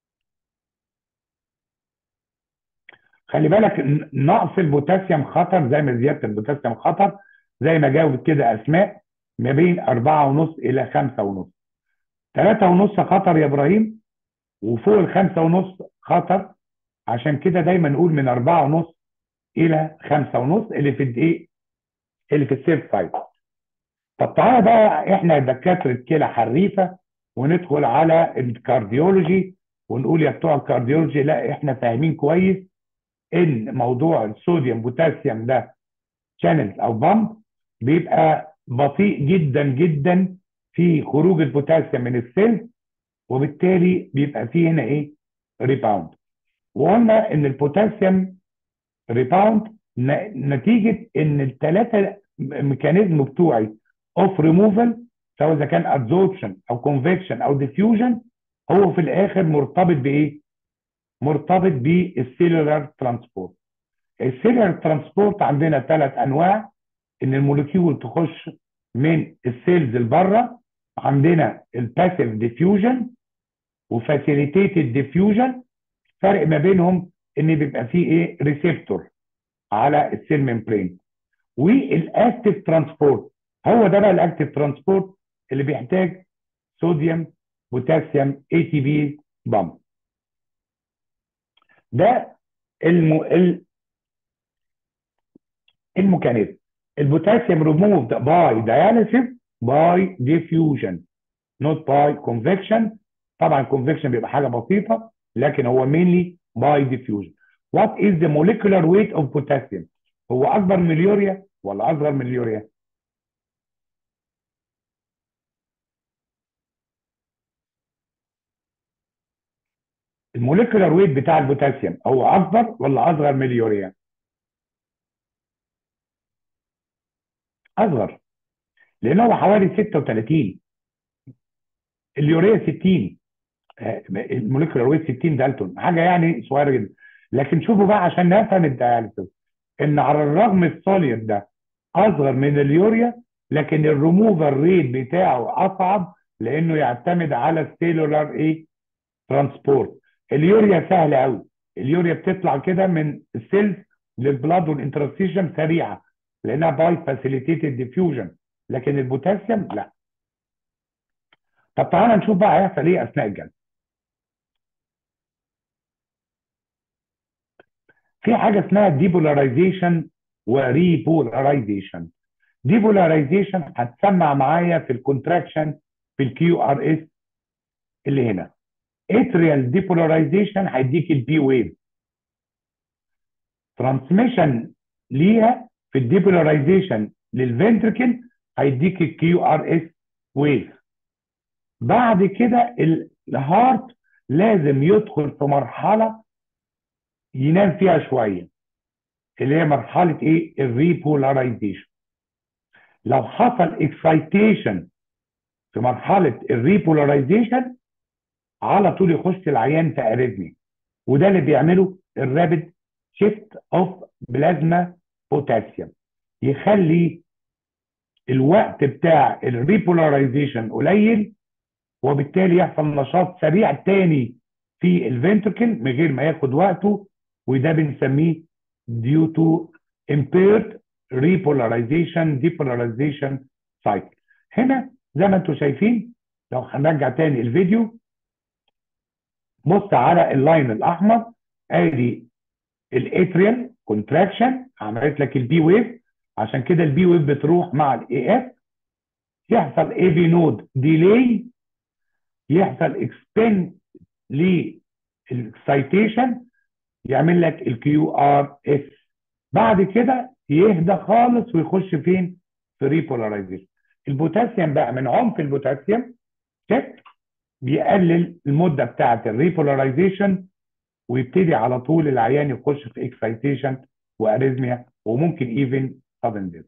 Speaker 1: خلي بالك نقص البوتاسيوم خطر زي ما زياده البوتاسيوم خطر زي ما جاوبت كده اسماء ما بين أربعة ونص إلى خمسة ونص ثلاثة ونص خطر يا إبراهيم وفوق الخمسة ونص خطر عشان كده دايما نقول من أربعة ونص إلى خمسة ونص اللي في الإيه اللي في السيف سايد طب تعالى بقى إحنا دكاترة كلى حريفة وندخل على الكارديولوجي ونقول يا بتوع الكارديولوجي لا إحنا فاهمين كويس إن موضوع الصوديوم بوتاسيوم ده شانلز أو بامب بيبقى بطيء جدا جدا في خروج البوتاسيوم من السيل وبالتالي بيبقى فيه هنا ايه ريباوند وقلنا ان البوتاسيوم ريباوند نتيجه ان الثلاثه ميكانيزم بتوعي اوف ريموفال سواء اذا كان ادزوربشن او كونفكشن او ديفيوجن هو في الاخر مرتبط بايه؟ مرتبط بالسيلولار ترانسبورت السيلولار ترانسبورت عندنا ثلاث انواع ان الموليكيول تخش من السيلز لبره عندنا الباسيف ديفيوجن وفاسيليتيتد ديفيوجن فرق ما بينهم ان بيبقى فيه ايه ريسبتور على السيل ممبرين والاكتيف ترانسبورت هو ده بقى الاكتيف ترانسبورت اللي بيحتاج صوديوم بوتاسيوم اي تي بي بامب ده الم... الميكانيزم البوتاسيوم removed by dialysis by diffusion not by convection طبعا convection بيبقى حاجه بسيطه لكن هو mainly by diffusion what is the molecular weight of potassium هو اكبر من اليوريا ولا اصغر من اليوريا الموليكولار ويت بتاع البوتاسيوم هو اكبر ولا اصغر من اليوريا اصغر لان هو حوالي 36 اليوريا 60 الموليكولار ويت 60 دالتون حاجه يعني صغيره جدا لكن شوفوا بقى عشان نفهم الدياليسيس ان على الرغم السوليد ده اصغر من اليوريا لكن الريموفر ريت بتاعه اصعب لانه يعتمد على السيلولار ايه ترانسبورت اليوريا سهله قوي اليوريا بتطلع كده من السيلز للبلاد والانترستيشن سريعه لانها باي فاسيليتيتد ديفيوجن لكن البوتاسيوم لا طب تعالى نشوف بقى هيحصل ايه اثناء الجلسه في حاجه اسمها ديبولاريزيشن وريبولاريزيشن ديبولاريزيشن هتسمع معايا في الكونتراكشن في الكيو ار اس اللي هنا اتريال ديبولاريزيشن هيديك البي ويف ترانسميشن ليها في الديبولاريزيشن للفنتركل هيديك الكيو ار اس ويف بعد كده الهارت لازم يدخل في مرحله ينام فيها شويه اللي هي مرحله ايه الريبولاريزيشن لو حصل اكسايتيشن في مرحله الريبولاريزيشن على طول يخش العيان في اريثميا وده اللي بيعمله الرابد شيفت اوف بلازما بوتاسيوم يخلي الوقت بتاع الريبولاريزيشن قليل وبالتالي يحصل نشاط سريع تاني في الفنتركل من غير ما ياخد وقته وده بنسميه due to impaired repolarization depolarization cycle هنا زي ما انتم شايفين لو هنرجع تاني الفيديو بص على اللاين الاحمر ادي الاتريال كونتراكشن عملت لك البي ويف عشان كده البي ويف بتروح مع الاي اف يحصل اي بي نود ديلي يحصل اكسبند للاكسايتيشن يعمل لك الكيو ار اس بعد كده يهدى خالص ويخش فين في ريبولاريزيشن البوتاسيوم بقى من عمق البوتاسيوم تك بيقلل المده بتاعه الريبولاريزيشن ويبتدي على طول العيان يخش في اكسايتيشن واريزميا وممكن ايفن سادن ديث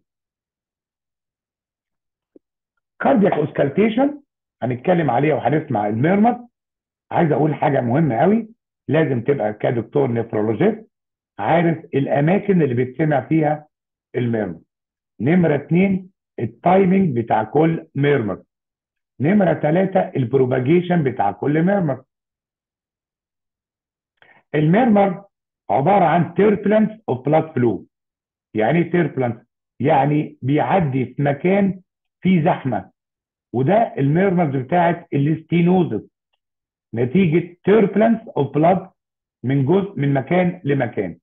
Speaker 1: كاردياك اوسكالتيشن هنتكلم عليها وهنسمع الميرمر عايز اقول حاجه مهمه قوي لازم تبقى كدكتور نفرولوجيست عارف الاماكن اللي بيتسمع فيها الميرمر نمره اتنين التايمنج بتاع كل ميرمر نمره ثلاثه البروباجيشن بتاع كل ميرمر الميرمر عباره عن تيربلنس اوف بلاد فلو يعني ايه تيربلنس يعني بيعدي في مكان فيه زحمه وده الميرمرز بتاعت الاستينوزس نتيجه تيربلنس اوف بلاد من جزء من مكان لمكان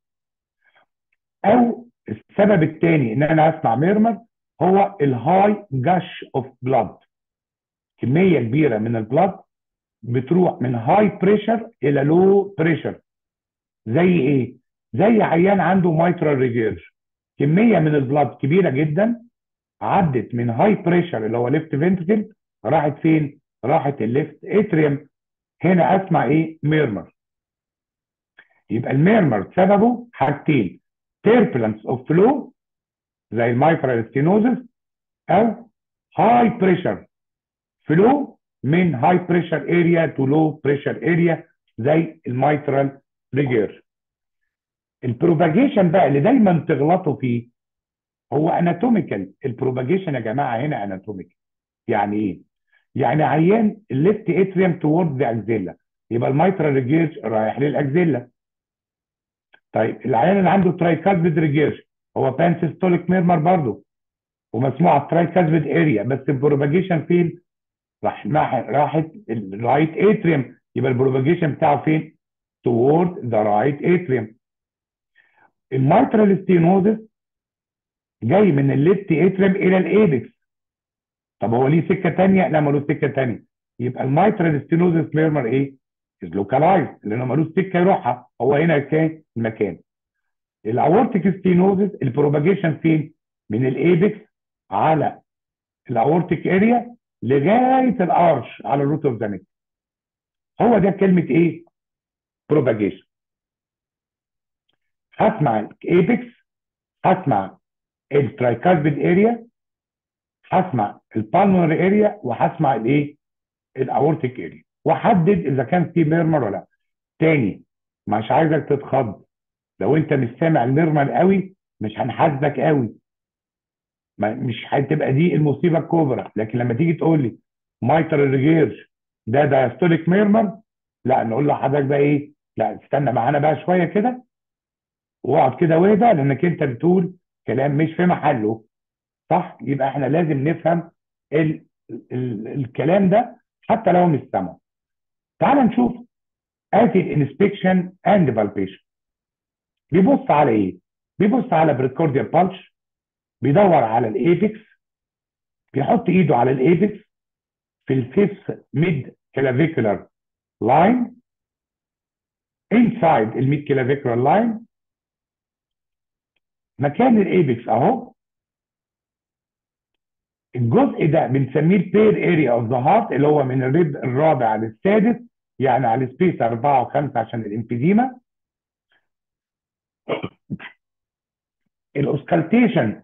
Speaker 1: او السبب الثاني ان انا اسمع ميرمر هو الهاي جاش اوف بلاد كميه كبيره من البلاد بتروح من هاي بريشر الى لو بريشر زي ايه زي عيان عنده مايترال ريجيرج كميه من البلاد كبيره جدا عدت من هاي بريشر اللي هو ليفت فنتركل راحت فين راحت الليفت اتريوم هنا اسمع ايه ميرمر يبقى الميرمر سببه حاجتين تيربلنس اوف فلو زي المايترال ستينوزس او هاي بريشر فلو من هاي بريشر اريا تو لو بريشر اريا زي المايترال ريجير البروباجيشن بقى اللي دايما تغلطوا فيه هو اناتوميكال البروباجيشن يا جماعه هنا اناتوميكال يعني ايه يعني عيان الليفت اتريوم توورد ذا اكزيلا يبقى المايترال ريجيرج رايح للاكزيلا طيب العيان اللي عنده ترايكاسبيد ريجيرج هو بانسيستوليك ميرمر برضه ومسموع الترايكاسبيد اريا بس البروباجيشن فين راح راحت الرايت اتريوم يبقى البروباجيشن بتاعه فين toward the right atrium الميترال ستينوزس جاي من الليفت اتريوم الى الايبكس طب هو ليه سكه ثانيه؟ لا ملوش سكه ثانيه يبقى الميترال ستينوزس ميرمر ايه؟ از لوكالايز لانه ملوش سكه يروحها هو هنا كان المكان الاورتيك ستينوزس البروباجيشن فين؟ من الايبكس على الاورتيك اريا لغايه الارش على الروت اوف ذا نيك هو ده كلمه ايه؟ بروباجيشن هسمع الايبكس هسمع الترايكاربيد اريا هسمع البالمونري اريا وهسمع الايه الاورتيك اريا واحدد اذا كان في ميرمر ولا لا تاني مش عايزك تتخض لو انت مش سامع الميرمر قوي مش هنحاسبك قوي ما مش هتبقى دي المصيبه الكبرى لكن لما تيجي تقول لي مايتر ريجيرج ده دايستوليك ميرمر لا نقول لحضرتك بقى ايه لا استنى معانا بقى شويه كده واقعد كده واهدى لانك انت بتقول كلام مش في محله صح يبقى احنا لازم نفهم ال ال الكلام ده حتى لو مش سامعه تعال نشوف ادي الانسبكشن اند بالبيشن بيبص على ايه بيبص على بريكورديال بالش بيدور على الايبكس بيحط ايده على الايبكس في الفيس ميد كلافيكولار لاين انسايد الميد كلافيكولار لاين مكان الايبكس اهو الجزء ده بنسميه البير اريا اوف ذا هارت اللي هو من الريب الرابع للسادس يعني على السبيس 4 و5 عشان الانفيديما الاوسكالتيشن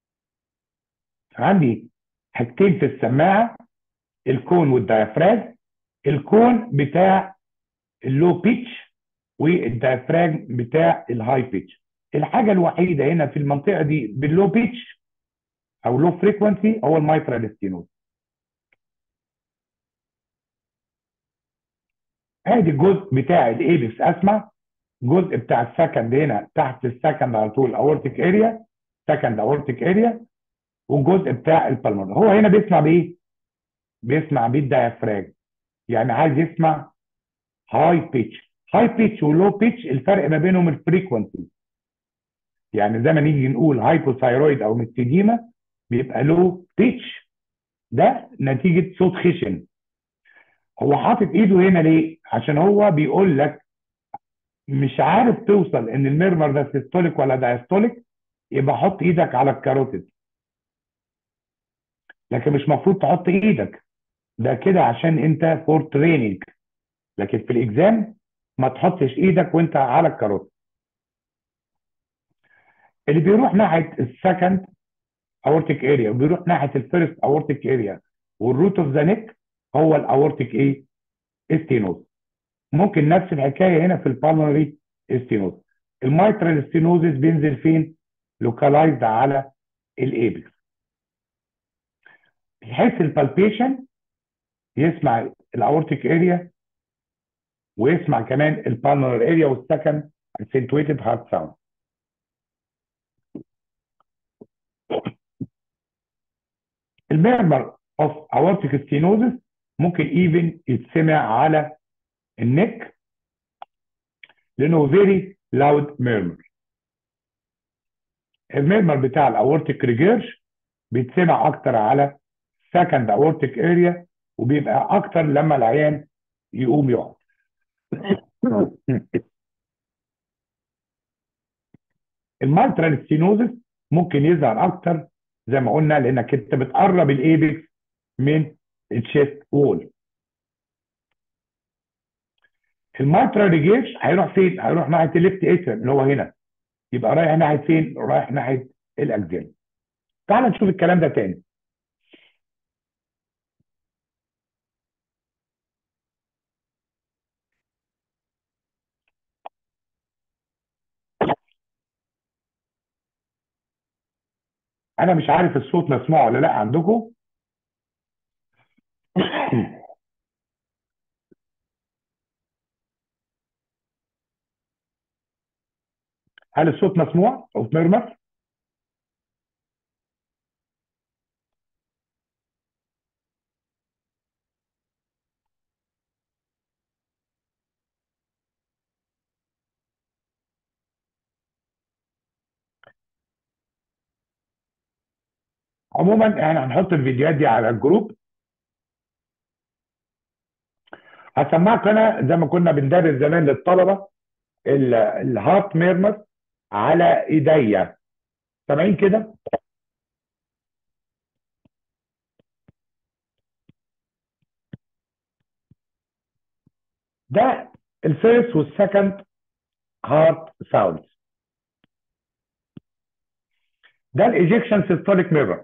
Speaker 1: عندي حاجتين في السماعه الكون والديافراج الكون بتاع اللو بيتش والديافراج بتاع الهاي بيتش الحاجه الوحيده هنا في المنطقه دي باللو بيتش او لو فريكونسي هو المايترال ستينوز ادي الجزء بتاع الايبكس اسمع الجزء بتاع السكند هنا تحت السكند على طول اورتيك اريا سكند اورتيك اريا والجزء بتاع البلمونر هو هنا بيسمع بايه بيسمع بالديافراج يعني عايز يسمع هاي بيتش هاي بيتش ولو بيتش الفرق ما بينهم الفريكونسي يعني زي ما نيجي نقول هايبوثايرويد او مستديما بيبقى لو بيتش ده نتيجه صوت خشن هو حاطط ايده هنا ليه عشان هو بيقول لك مش عارف توصل ان الميرمر ده سيستوليك ولا دايستوليك يبقى حط ايدك على الكاروتيد لكن مش مفروض تحط ايدك ده كده عشان انت فور تريننج لكن في الاكزام ما تحطش ايدك وانت على الكاروتيد اللي بيروح ناحيه السكند اورتيك اريا وبيروح ناحيه الفيرست اورتيك اريا والروت اوف ذا نيك هو الاورتيك ايه؟ ستينوز ممكن نفس الحكايه هنا في البالمونري ستينوز الميترال ستينوزس بينزل فين لوكالايزد على الايبكس يحس البالبيشن يسمع الاورتيك اريا ويسمع كمان البالمونري اريا والسكند accentuated heart sound الميرمر اوف aortic stenosis ممكن ايفن يتسمع على النك لانه فيري لاود ميرمر الميرمر بتاع الاورتيك ريجيرش بيتسمع اكتر على سكند اورتيك اريا وبيبقى اكتر لما العيان يقوم يقعد المالترال ستينوزس ممكن يظهر اكتر زي ما قلنا لانك انت بتقرب الايبكس من الشيست وول المالترال ريجيرش هيروح فين؟ هيروح ناحيه الليفت اترم اللي هو هنا يبقى رايح ناحيه فين؟ رايح ناحيه الاجزال تعال نشوف الكلام ده تاني انا مش عارف الصوت مسموع ولا لا عندكم هل الصوت مسموع او مرمر عموما احنا هنحط الفيديوهات دي على الجروب هسمعك انا زي ما كنا بندرس زمان للطلبه ال- الهارت ميرمر على ايديا سامعين كده ده الفيرست والسكند هارت ساوند ده الايجكشن سيستوليك ميرور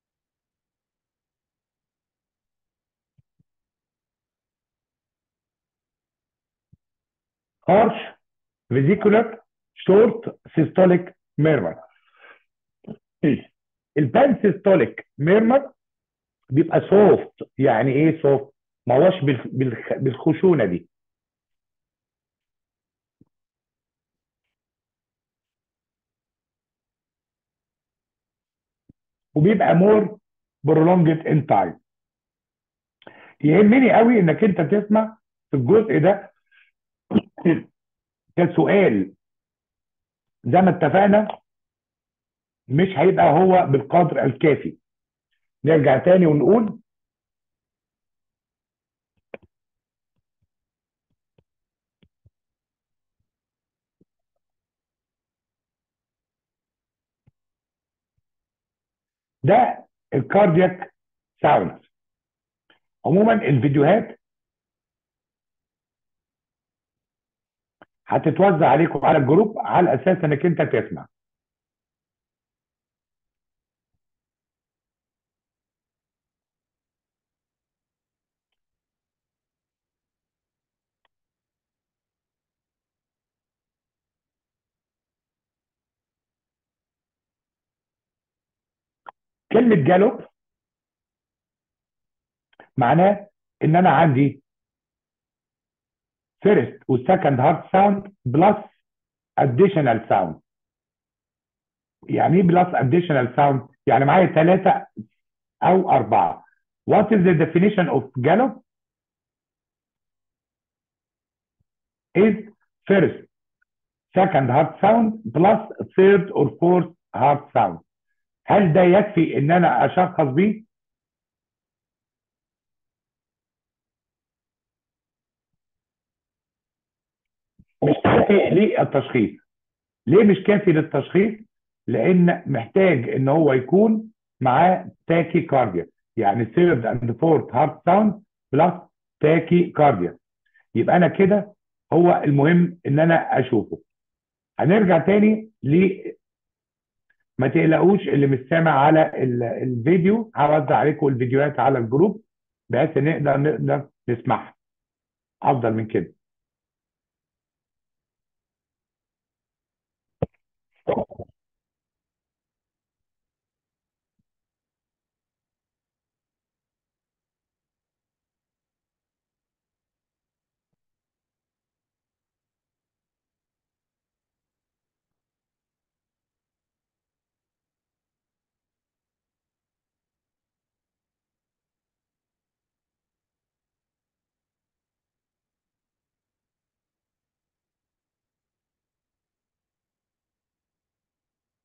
Speaker 1: harsh vesicular short systolic murmur البان سيستوليك ميرمر بيبقى سوفت يعني ايه سوفت ما هوش بالخ- بالخ- بالخشونه دي وبيبقى مور برولونجد ان تايم يهمني قوي انك انت تسمع في الجزء ده كسؤال زي ما اتفقنا مش هيبقى هو بالقدر الكافي نرجع تاني ونقول ده الكاردياك ساوند عموما الفيديوهات هتتوزع عليكم على الجروب على اساس انك انت تسمع كلمة جالوب معناه ان انا عندي فيرست والسكند هارت ساوند بلس اديشنال ساوند يعني ايه بلس اديشنال ساوند يعني معايا ثلاثة او اربعة what is the definition of gallop is first second heart sound plus third or fourth heart sound هل ده يكفي ان انا اشخص بيه مش كافي للتشخيص ليه مش كافي للتشخيص لان محتاج ان هو يكون معاه تاكي كارديا يعني third and fourth heart sound بلس تاكي كارديا يبقى انا كده هو المهم ان انا اشوفه هنرجع تاني ل ما تقلقوش اللي مش سامع على ال- الفيديو هوزع عليكم الفيديوهات على الجروب بحيث نقدر نقدر نسمعها افضل من كده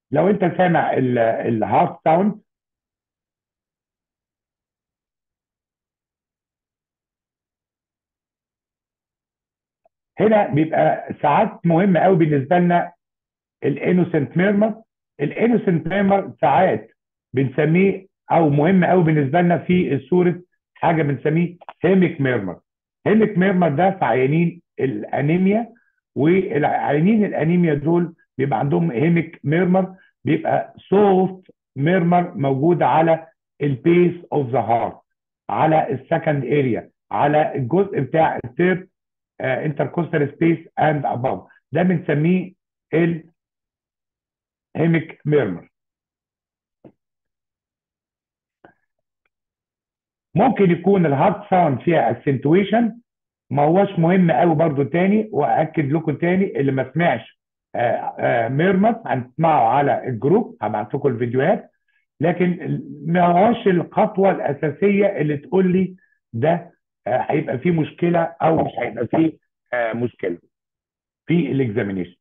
Speaker 1: لو انت سامع الهارت ساوند هنا بيبقى ساعات مهم قوي بالنسبه لنا الانوسنت ميرمر الانوسنت ميرمر ساعات بنسميه او مهم قوي بالنسبه لنا في صوره حاجه بنسميه هيميك ميرمر هيميك ميرمر ده في عيانين الانيميا والعيانين الانيميا دول بيبقى عندهم هيميك ميرمر بيبقى سوفت ميرمر موجود على البيس اوف ذا هارت على السكند اريا على الجزء بتاع الثيرد انتركوستال سبيس اند اباف ده بنسميه الهيميك ميرمر ممكن يكون الهارت ساوند فيها اكسنتويشن ما هوش مهم قوي برضو تاني واكد لكم تاني اللي ما سمعش ميرمر هنسمعه على الجروب هبعت لكم الفيديوهات لكن ما هوش الخطوه الاساسيه اللي تقول لي ده هيبقى فيه مشكله او مش هيبقى فيه مشكله في الاكزامينيشن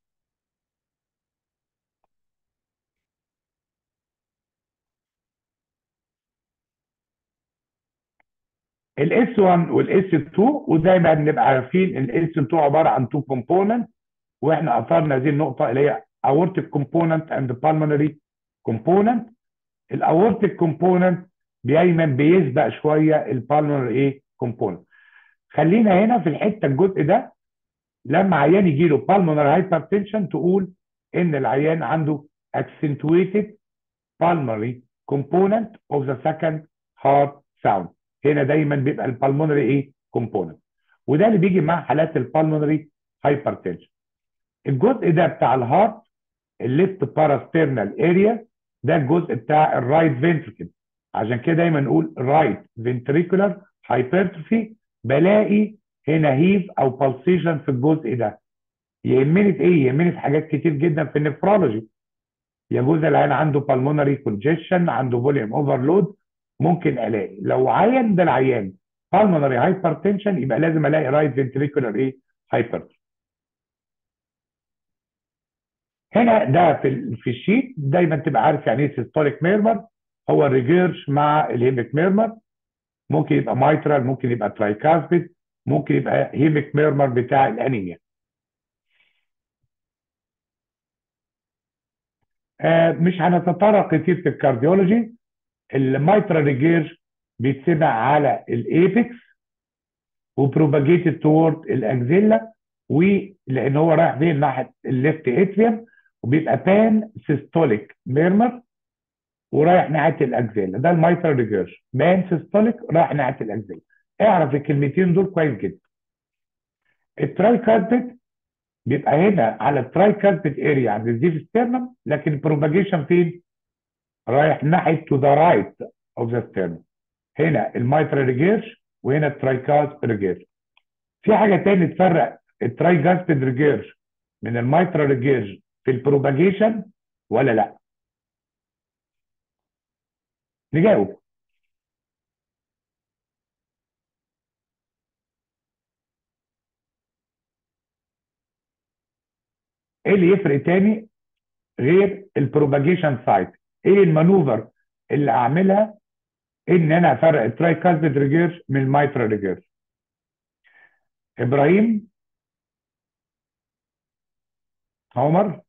Speaker 1: الاس 1 والاس 2 وزي ما بنبقى عارفين الاس 2 عباره عن تو كومبوننت واحنا اثرنا هذه النقطه اللي هي aortic component and pulmonary component الاورتيك كومبوننت دايما بيسبق شويه البالمونري ايه كومبوننت خلينا هنا في الحته الجزء ده لما عيان يجي له بالمونري هايبرتنشن تقول ان العيان عنده accentuated pulmonary component of the second heart sound هنا دايما بيبقى البالمونري ايه كومبوننت وده اللي بيجي مع حالات البالمونري هايبرتنشن الجزء ده بتاع الهارت الليفت باراسترنال اريا ده الجزء بتاع الرايت فنتركل عشان كده دايما نقول رايت فنتريكولار هايبرتروفي بلاقي هنا هيف او بالسيشن في الجزء ده يهمني في ايه؟ يهمني في حاجات كتير جدا في النفرولوجي يجوز العيان عنده بالمونري كونجيشن عنده فوليوم اوفرلود ممكن الاقي لو عيان ده العيان بالمونري هايبرتنشن يبقى لازم الاقي رايت فنتريكولار ايه؟ هايبرتروفي هنا ده في في الشيت دايما تبقى عارف يعني ايه سيستوليك ميرمر هو الريجيرش مع الهيميك ميرمر ممكن يبقى مايترال ممكن يبقى ترايكاسبيد ممكن يبقى هيميك ميرمر بتاع الانيميا آه مش هنتطرق كتير في الكارديولوجي المايترال ريجيرش بيتسمع على الايبكس وبروباجيتد تورد الاكزيلا ولان هو رايح فين ناحيه الليفت اتريوم وبيبقى بان سيستوليك ميرمر ورايح ناحيه الاكزيلا ده المايترال ريجيرش بان سيستوليك رايح ناحيه الاكزيلا اعرف الكلمتين دول كويس جدا الترايكاربت بيبقى هنا على الترايكاربت اريا عند الزيف ستيرنم لكن البروباجيشن فين؟ رايح ناحيه تو ذا رايت اوف ذا ستيرنم هنا المايترال ريجيرش وهنا الترايكاربت ريجيرش في حاجه تاني تفرق الترايجاسبيد ريجيرش من المايترال ريجيرش في البروباجيشن ولا لا؟ نجاوب ايه اللي يفرق تاني غير البروباجيشن سايت ايه المانوفر اللي اعملها ان انا افرق الترايكاسبيد ريجيرش من المايترال ريجيرش ابراهيم عمر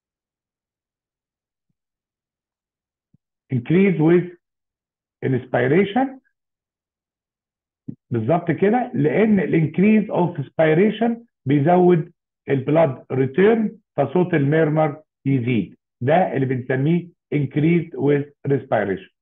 Speaker 1: increase with inspiration بالظبط كده لان الانكريز اوف inspiration بيزود البلاد ريتيرن فصوت الميرمر يزيد ده اللي بنسميه increase with respiration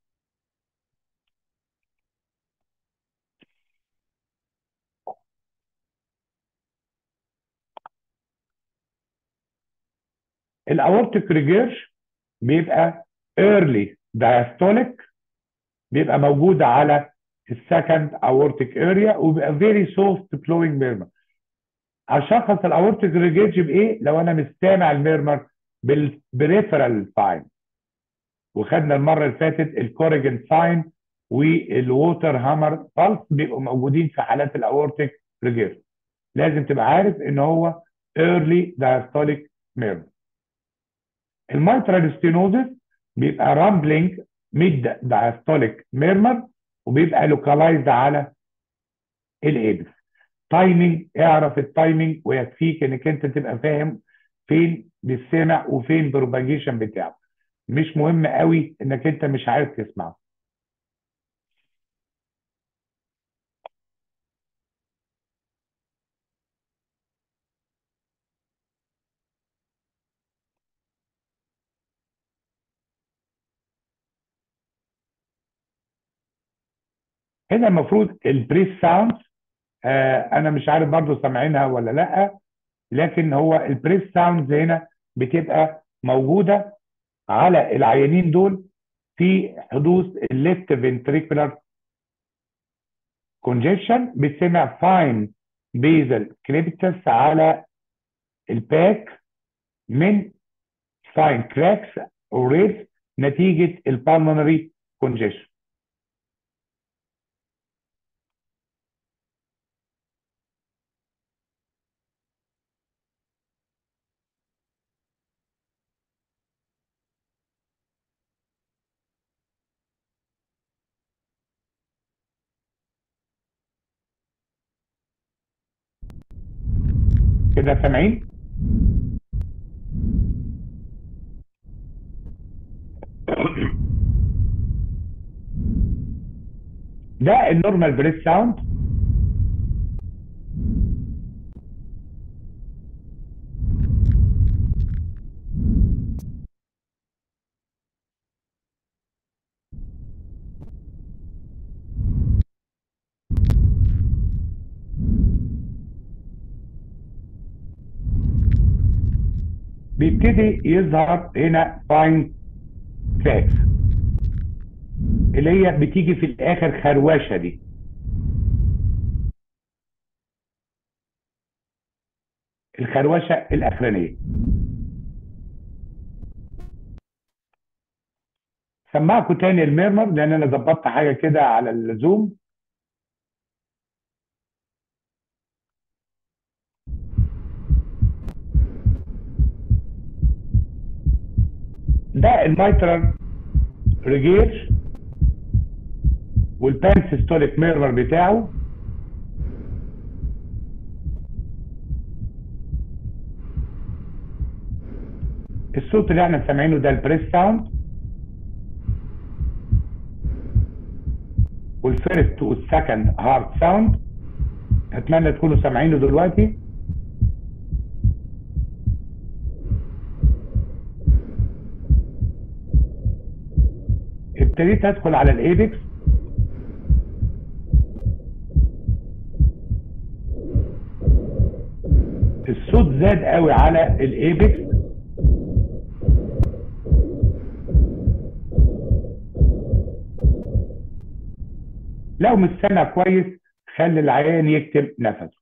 Speaker 1: الاورتيك ريجيرش بيبقى early diastolic بيبقى موجود على السكند اورتيك اريا وبيبقى فيري سوفت فلوينج ميرمر اشخص الاورتيك ريجيرج بايه لو انا مش سامع الميرمر بالبريفرال ساين وخدنا المره اللي فاتت الكوريجن ساين والووتر هامر بالس بيبقوا موجودين في حالات الاورتيك ريجيرج لازم تبقى عارف ان هو early diastolic murmur الميترال ستينوزس بيبقى رامبلينج ميد دايستوليك ميرمر وبيبقى لوكالايزد على الايبس تايمنج اعرف التايمنج ويكفيك انك انت تبقى فاهم فين بيسمع وفين بروباجيشن بتاعه مش مهم قوي انك انت مش عارف تسمعه هنا المفروض البريس ساوند آه انا مش عارف برضو سامعينها ولا لا لكن هو البريس ساوندز هنا بتبقى موجوده على العيانين دول في حدوث الليفت فنتريكولار كونجيشن بتسمع فاين بيزل كريبتس على الباك من فاين كراكس وريز نتيجه البالمونري كونجيشن كده سامعين ده النورمال بريس ساوند بيبتدي يظهر هنا فاين كراكس اللي هي بتيجي في الاخر خروشه دي الخروشه الاخرانيه سمعكم تاني الميرمر لان انا ظبطت حاجه كده على الزوم ده الميترال ريجير والبانسيستوليك ميرور بتاعه الصوت اللي احنا سامعينه ده البريس ساوند والفيرست والسكند هارد ساوند اتمنى تكونوا سامعينه دلوقتي ابتديت ادخل على الايبكس الصوت زاد قوي على الايبكس لو مش سامع كويس خلي العيان يكتم نفسه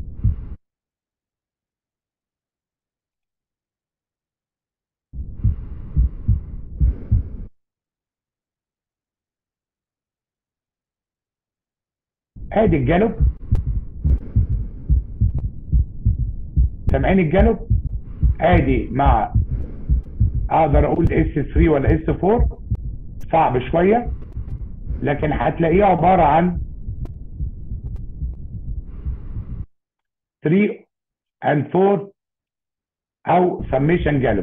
Speaker 1: ادي الجالوب سامعين الجالوب ادي مع اقدر اقول اس 3 ولا اس 4 صعب شويه لكن هتلاقيه عباره عن 3 and 4 او سميشن جالوب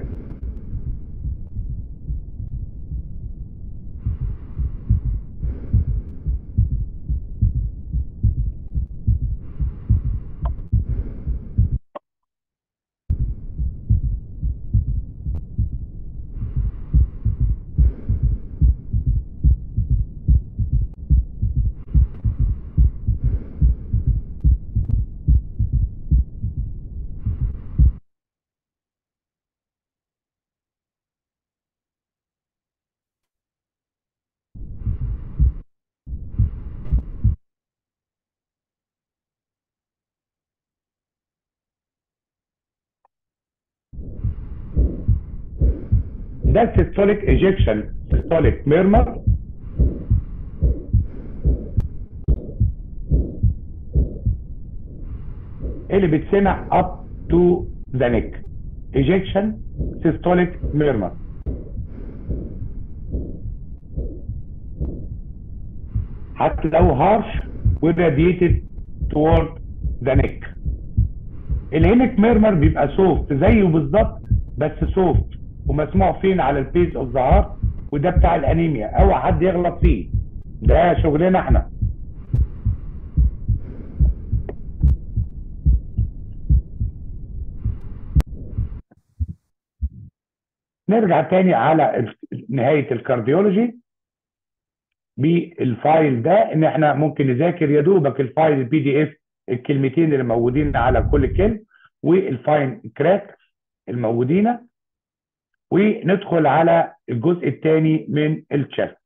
Speaker 1: ده systolic ejection systolic murmur اللي بتسمع up to the neck ejection systolic murmur هتلاقوه harsh وراديتد toward the neck الهينك ميرمر بيبقى سوفت زيه بالظبط بس سوفت ومسموع فين على البيز اوف ذا هارت وده بتاع الانيميا اوعى حد يغلط فيه ده شغلنا احنا نرجع تاني على نهايه الكارديولوجي بالفايل ده ان احنا ممكن نذاكر يا دوبك الفايل البي دي اف الكلمتين اللي موجودين على كل كلمه والفاين كراك الموجودين وندخل على الجزء الثاني من الشيست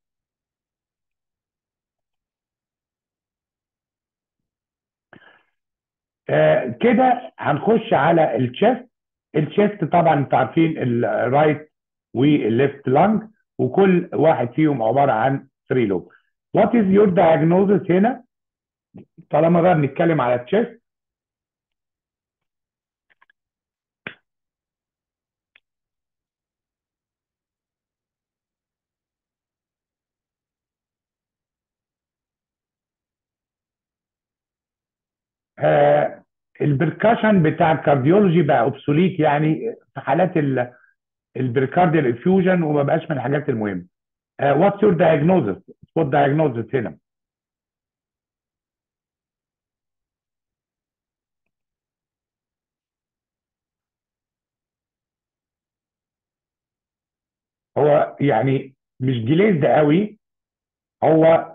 Speaker 1: آه كده هنخش على الشيست الشيست طبعا انتوا عارفين الرايت والليفت لانج وكل واحد فيهم عباره عن 3 لوب وات از يور diagnosis هنا طالما بقى بنتكلم على التشيست آه البركاشن بتاع الكارديولوجي بقى اوبسوليت يعني في حالات البريكارديال افيوجن وما بقاش من الحاجات المهمه. واتس يور diagnosis؟ سبوت diagnosis هنا. هو يعني مش جليزد قوي هو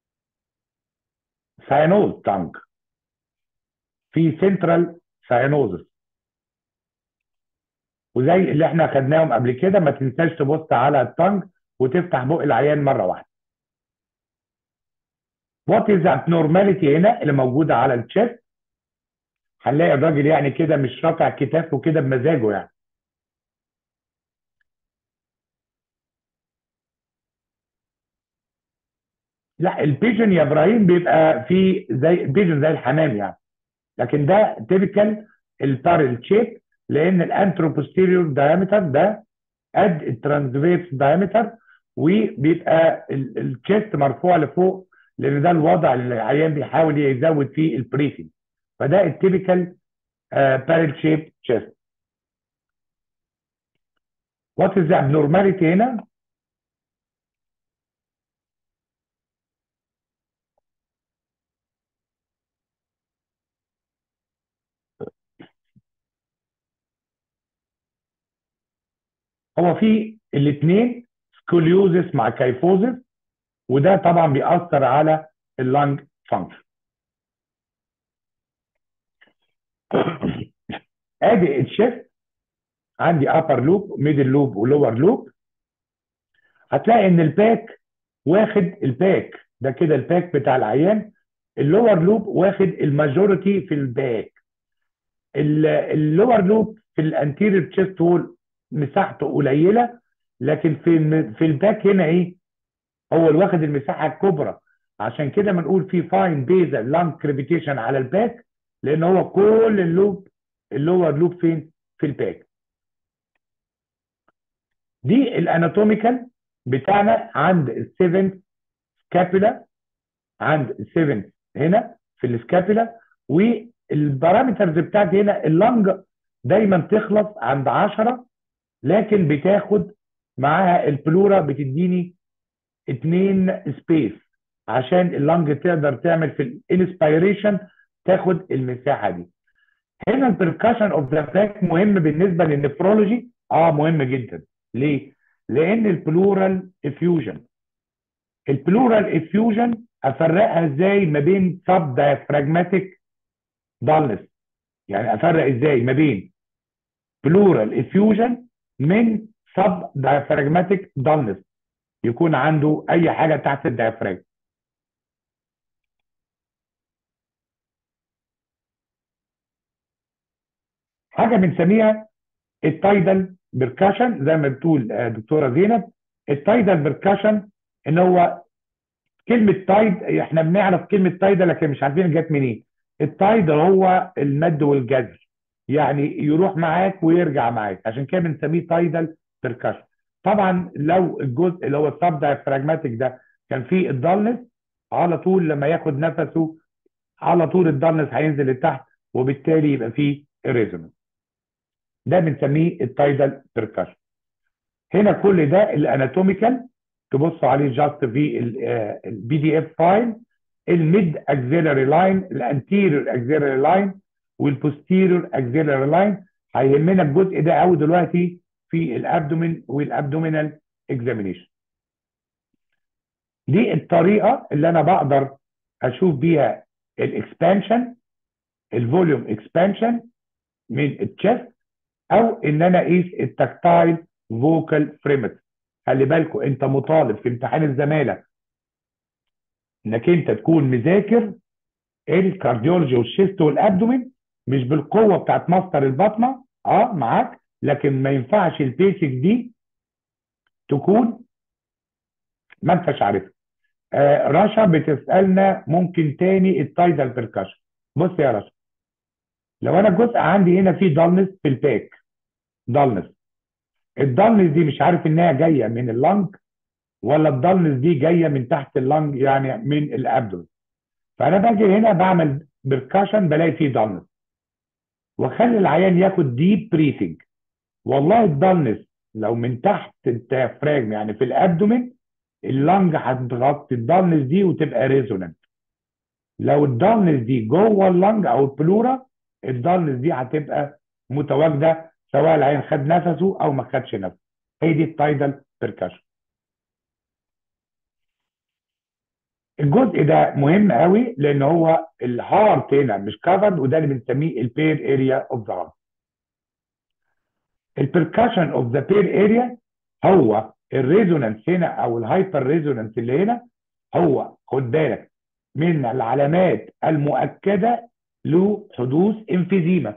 Speaker 1: ساينوز تانك في سنترال ساينوزس وزي اللي احنا خدناهم قبل كده ما تنساش تبص على التانج وتفتح بق العيان مره واحده. وات از abnormality هنا اللي موجوده على التشيست هنلاقي الراجل يعني كده مش رافع كتافه كده بمزاجه يعني. لا البيجن يا ابراهيم بيبقى في زي بيجن زي الحمام يعني لكن ده تيبيكال البارل شيب لان الانتروبوستيريور دايمتر ده قد الترانسفيرس دايمتر وبيبقى الشيست مرفوع لفوق لان ده الوضع اللي العيان بيحاول يزود فيه البريسنج فده التيبيكال بارل شيب شيست وات از abnormality هنا هو في الاثنين سكوليوزس مع كايفوزس وده طبعا بيأثر على اللنج فانكشن ادي الشيست عندي ابر لوب ميدل لوب ولور لوب هتلاقي ان الباك واخد الباك ده كده الباك بتاع العيان اللور لوب واخد الماجوريتي في الباك اللور لوب في الانتيريور تشيست وول مساحته قليله لكن في في الباك هنا ايه هو اللي واخد المساحه الكبرى عشان كده بنقول في فاين بيزل لانج كريفيتيشن على الباك لان هو كل اللوب اللور لوب فين في الباك دي الاناتوميكال بتاعنا عند السيفنث سكابولا عند السيفنث هنا في السكابولا والبارامترز بتاعتي هنا اللنج دايما تخلص عند 10 لكن بتاخد معاها البلورا بتديني اتنين سبيس عشان اللنج تقدر تعمل في الانسبيريشن تاخد المساحه دي هنا البركشن اوف ذا باك مهم بالنسبه للنفرولوجي اه مهم جدا ليه لان البلورال افيوجن البلورال افيوجن افرقها ازاي ما بين سب دايفراجماتيك دالنس يعني افرق ازاي ما بين بلورال افيوجن من سب دايفراجماتيك دالنس يكون عنده اي حاجه تحت الدايفراج حاجه بنسميها التايدال بركاشن زي ما بتقول دكتوره زينب التايدال بركاشن ان هو كلمه تايد احنا بنعرف كلمه تايدال لكن مش عارفين جت منين التايدال هو المد والجزر يعني يروح معاك ويرجع معاك عشان كده بنسميه تايدال بيركشن طبعا لو الجزء اللي هو السب دايفراجماتيك ده كان فيه الدالنس على طول لما ياخد نفسه على طول الدالنس هينزل لتحت وبالتالي يبقى فيه الريزونانس ده بنسميه التايدال بيركشن هنا كل ده الاناتوميكال تبصوا عليه جاست في البي دي اف فايل الميد اكزيلري لاين الانتيريور اكزيلري لاين والبوستيريور اكزيلري لاين هيهمنا الجزء ده قوي دلوقتي في الابدومين والابدومينال اكزامينيشن دي الطريقه اللي انا بقدر اشوف بيها الاكسبانشن الفوليوم اكسبانشن من التشست او ان انا اقيس التكتايل فوكال فريمت خلي بالكم انت مطالب في امتحان الزماله انك انت تكون مذاكر الكارديولوجي والشيست والابدومين مش بالقوه بتاعت ماستر البطنه اه معاك لكن ما ينفعش البيسك دي تكون ما انتش عارفها آه رشا بتسالنا ممكن تاني التايدال بيركشن بص يا رشا لو انا الجزء عندي هنا فيه دالنس في الباك دالنس الدالنس دي مش عارف انها جايه من اللنج ولا الدالنس دي جايه من تحت اللنج يعني من الابدون فانا باجي هنا بعمل بركاشن بلاقي فيه دالنس واخلي العيان ياخد ديب بريثنج والله الدالنس لو من تحت الديافراجم يعني في الابدومين اللنج هتغطي الدالنس دي وتبقى ريزونانت لو الدالنس دي جوه اللنج او البلورا الدالنس دي هتبقى متواجده سواء العين خد نفسه او ما خدش نفسه هي دي التايدال بيركشن الجزء ده مهم قوي لان هو الهارت هنا مش كفرد وده اللي بنسميه البير اريا اوف ذا هارت البركشن اوف ذا بير اريا هو الريزونانس هنا او الهايبر ريزونانس اللي هنا هو خد بالك من العلامات المؤكده لحدوث انفيزيما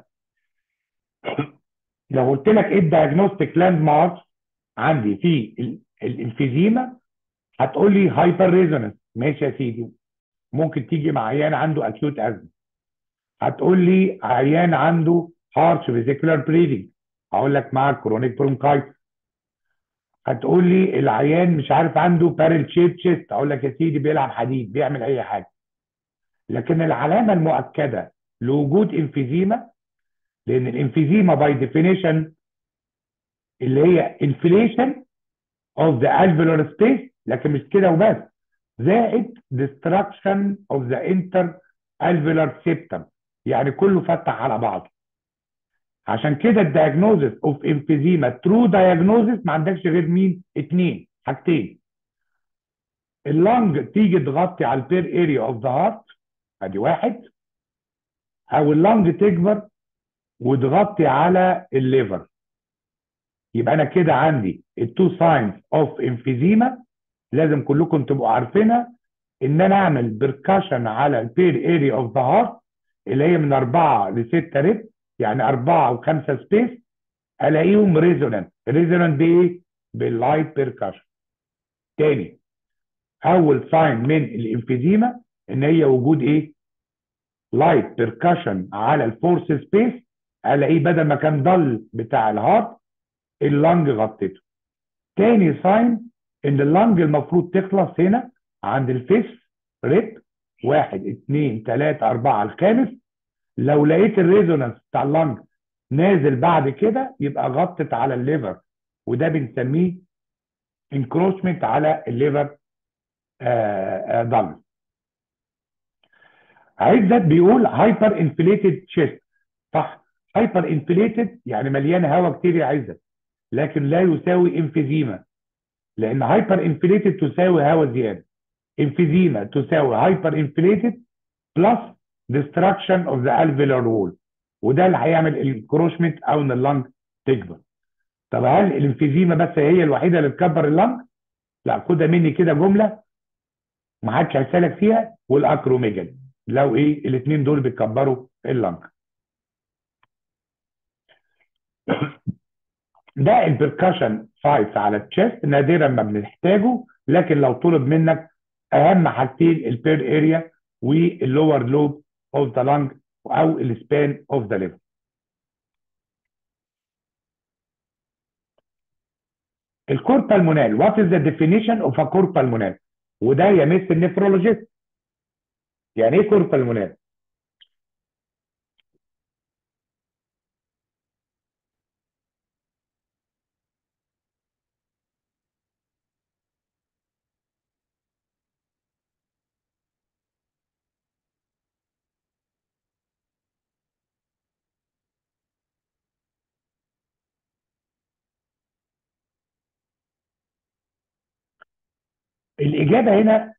Speaker 1: لو قلت لك ايه الدايجنوستيك لاند ماركس عندي في الانفيزيما هتقول لي هايبر ريزونانس ماشي يا سيدي ممكن تيجي مع عيان عنده اكيوت ازمه هتقول لي عيان عنده هارش فيزيكولار بريدنج هقول لك معاك كرونيك برونكايتس هتقول لي العيان مش عارف عنده بارل شيب تشيست اقول لك يا سيدي بيلعب حديد بيعمل اي حاجه لكن العلامه المؤكده لوجود انفيزيما لان الانفيزيما باي ديفينيشن اللي هي انفليشن اوف ذا alveolar سبيس لكن مش كده وبس زائد destruction of the inter alveolar septum يعني كله فتح على بعضه عشان كده الدياجنوزس اوف امفيزيما ترو دياجنوزس ما عندكش غير مين؟ اتنين حاجتين اللنج تيجي تغطي على البير اريا اوف ذا هارت ادي واحد او اللنج تكبر وتغطي على الليفر يبقى انا كده عندي التو ساينز اوف امفيزيما لازم كلكم تبقوا عارفينها ان انا اعمل بركشن على البير اريا اوف ذا هارت اللي هي من اربعه لسته ريب يعني اربعه وخمسه سبيس الاقيهم ريزونانت ريزونانت بايه؟ باللايت بيركشن تاني اول ساين من الانفيزيما ان هي وجود ايه؟ لايت بيركشن على الفورس سبيس الاقيه بدل ما كان ضل بتاع الهارت اللنج غطيته تاني ساين ان اللنج المفروض تخلص هنا عند الفيس ريب واحد اثنين ثلاثة أربعة الخامس لو لقيت الريزونانس بتاع اللنج نازل بعد كده يبقى غطت على الليفر وده بنسميه انكروشمنت على الليفر ضل عزت بيقول هايبر انفليتد تشيست صح هايبر انفليتد يعني مليان هواء كتير يا عزت لكن لا يساوي انفيزيما لان هايبر انفليتد تساوي هواء زياده انفيزيما تساوي هايبر انفليتد بلس destruction of the alveolar wall وده اللي هيعمل الكروشمنت او ان اللنج تكبر طب هل الانفيزيما بس هي الوحيده اللي تكبر اللنج؟ لا خدها مني كده جمله ما حدش هيسالك فيها والاكروميجالي لو ايه الاثنين دول بيكبروا اللنج ده البركشن سايتس على التشيست نادرا ما بنحتاجه لكن لو طلب منك اهم حاجتين البير اريا واللور لوب اوف ذا لانج او السبان اوف ذا ليفر الكور بالمونال وات از ذا ديفينيشن اوف ا كور بالمونال وده يمس النفرولوجيست يعني ايه كور بالمونال الإجابة هنا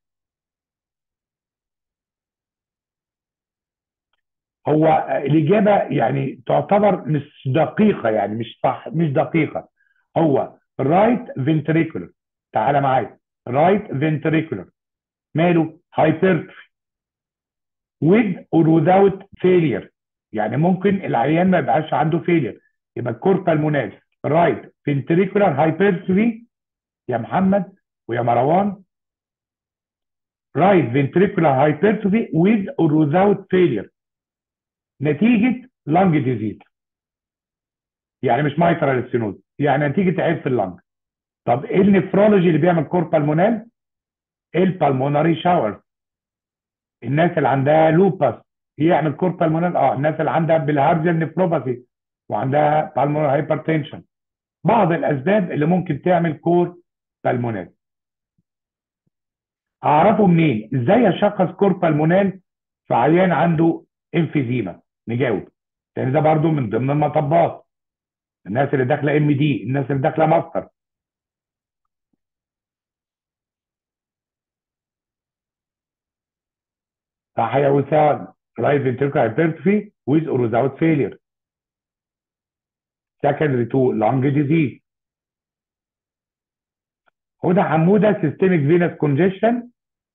Speaker 1: هو الإجابة يعني تعتبر مش دقيقة يعني مش صح مش دقيقة هو رايت فنتريكولر تعالى معايا رايت فنتريكولر ماله هايبرتروفي with or without failure يعني ممكن العيان ما يبقاش عنده failure يبقى الكوربال مونال رايت فنتريكولر هايبرتروفي يا محمد ويا مروان رايت فنتريكولار هايبرتروفي with or without failure نتيجه لانج ديزيز يعني مش مايترال ستينوز يعني نتيجه عيب في اللنج طب ايه النفرولوجي اللي بيعمل كور بالمونال البالمونري شاور الناس اللي عندها لوباس يعمل كور بالمونال اه الناس اللي عندها بالهارزيال نفروباثي وعندها بالمونر هايبرتنشن بعض الاسباب اللي ممكن تعمل كور بالمونال اعرفه منين ازاي اشخص كور بالمونال في عيان عنده انفيزيما نجاوب لان ده برضو من ضمن المطبات الناس اللي داخله ام دي الناس اللي داخله ماستر صح يا وسام رايت فنتريكولار هايبرتروفي with or without failure secondary to lung disease هدى حموده سيستميك فينس كونجيشن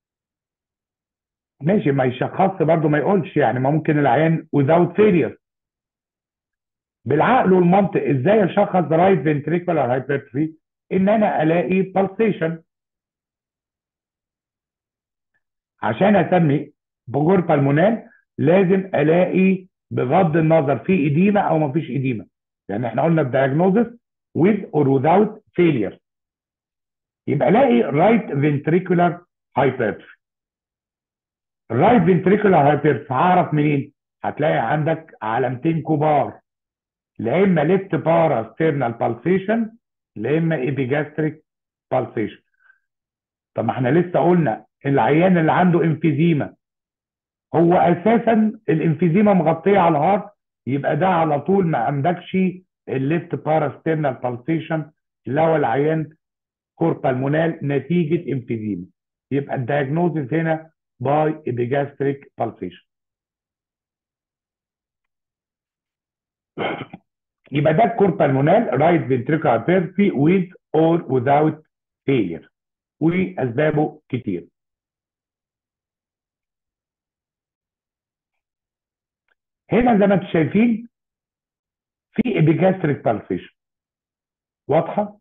Speaker 1: ماشي ما يشخصش برضه ما يقولش يعني ما ممكن العيان without failure بالعقل والمنطق ازاي اشخص رايت فنتريكولار هايبرتروفي ان انا الاقي بالسيشن عشان اسمي بجور بالمونال لازم الاقي بغض النظر في اديمه او ما فيش اديمه يعني احنا قلنا الدايجنوزس with or without failure يبقى الاقي رايت فنتريكولار هايبرتروفي الرايت فنتريكولار هايبرتروفي هعرف منين؟ هتلاقي عندك علامتين كبار لا اما ليفت بارا ستيرنال بالسيشن لا اما ايبيجاستريك بالسيشن طب ما احنا لسه قلنا العيان اللي عنده انفيزيما هو اساسا الانفيزيما مغطيه على الهارت يبقى ده على طول ما عندكش الليفت بارا ستيرنال بالسيشن لو العيان كور بالمونال نتيجه انفيزيما يبقى الدايجنوزيس هنا باي ايبيجاستريك بالسيشن يبقى ده الكور بالمونال رايت فنتريكولار هايبرتروفي with or without failure واسبابه كتير هنا زي ما انتم شايفين في ايبيجاستريك بالسيشن واضحه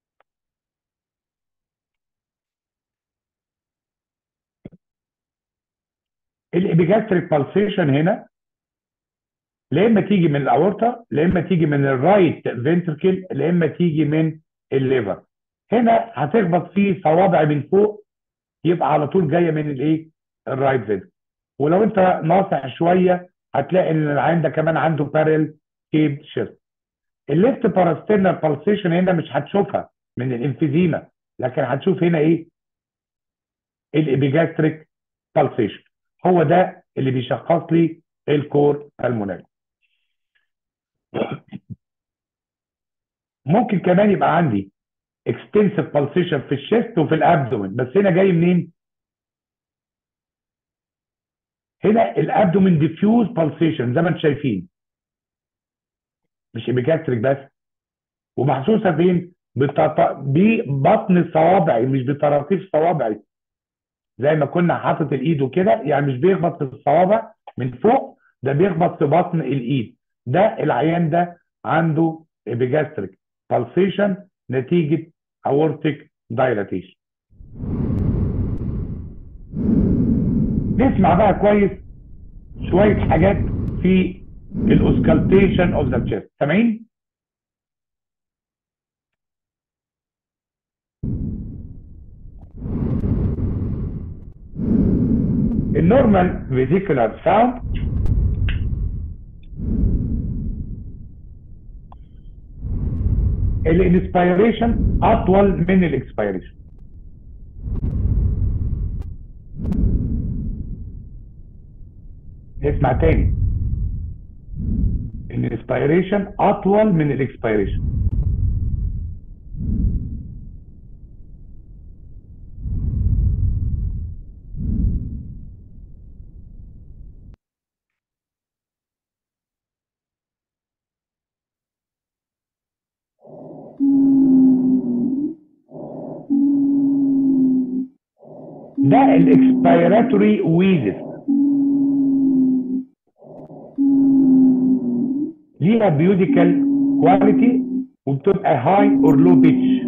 Speaker 1: الايبيجاستريك بالسيشن هنا لا اما تيجي من الاورطه لا اما تيجي من الرايت فنتركل لا اما تيجي من الليفر هنا هتخبط فيه صوابع من فوق يبقى على طول جايه من الايه الرايت فنتركل ولو انت ناصع شويه هتلاقي ان العين ده كمان عنده بارل كيب شيست الليفت باراستيرنال بالسيشن هنا مش هتشوفها من الانفيزيما لكن هتشوف هنا ايه الابيجاستريك بالسيشن هو ده اللي بيشخص لي الكور بالمونال ممكن كمان يبقى عندي اكستنسيف بالسيشن في الشيست وفي الابدومين بس هنا جاي منين هنا الابدومين ديفيوز بالسيشن زي ما انتم شايفين مش ايبيجاستريك بس ومحسوسه فين ببطن الصوابع مش بطراطيف صوابعي زي ما كنا حاطط الايد وكده يعني مش بيخبط في الصوابع من فوق ده بيخبط في بطن الايد ده العيان ده عنده ايبيجاستريك بالسيشن نتيجه اورتيك دايلاتيشن نسمع بقى كويس شويه حاجات في الاوسكالتيشن اوف ذا تشيست سامعين النورمال فيزيكولار ساوند الانسبيريشن اطول من الاكسبيريشن اسمع تاني الانسبيريشن اطول من الاكسبيريشن ده الاكسبيراتوري ويزس ليها بيوديكال كواليتي وبتبقى هاي اور لو بيتش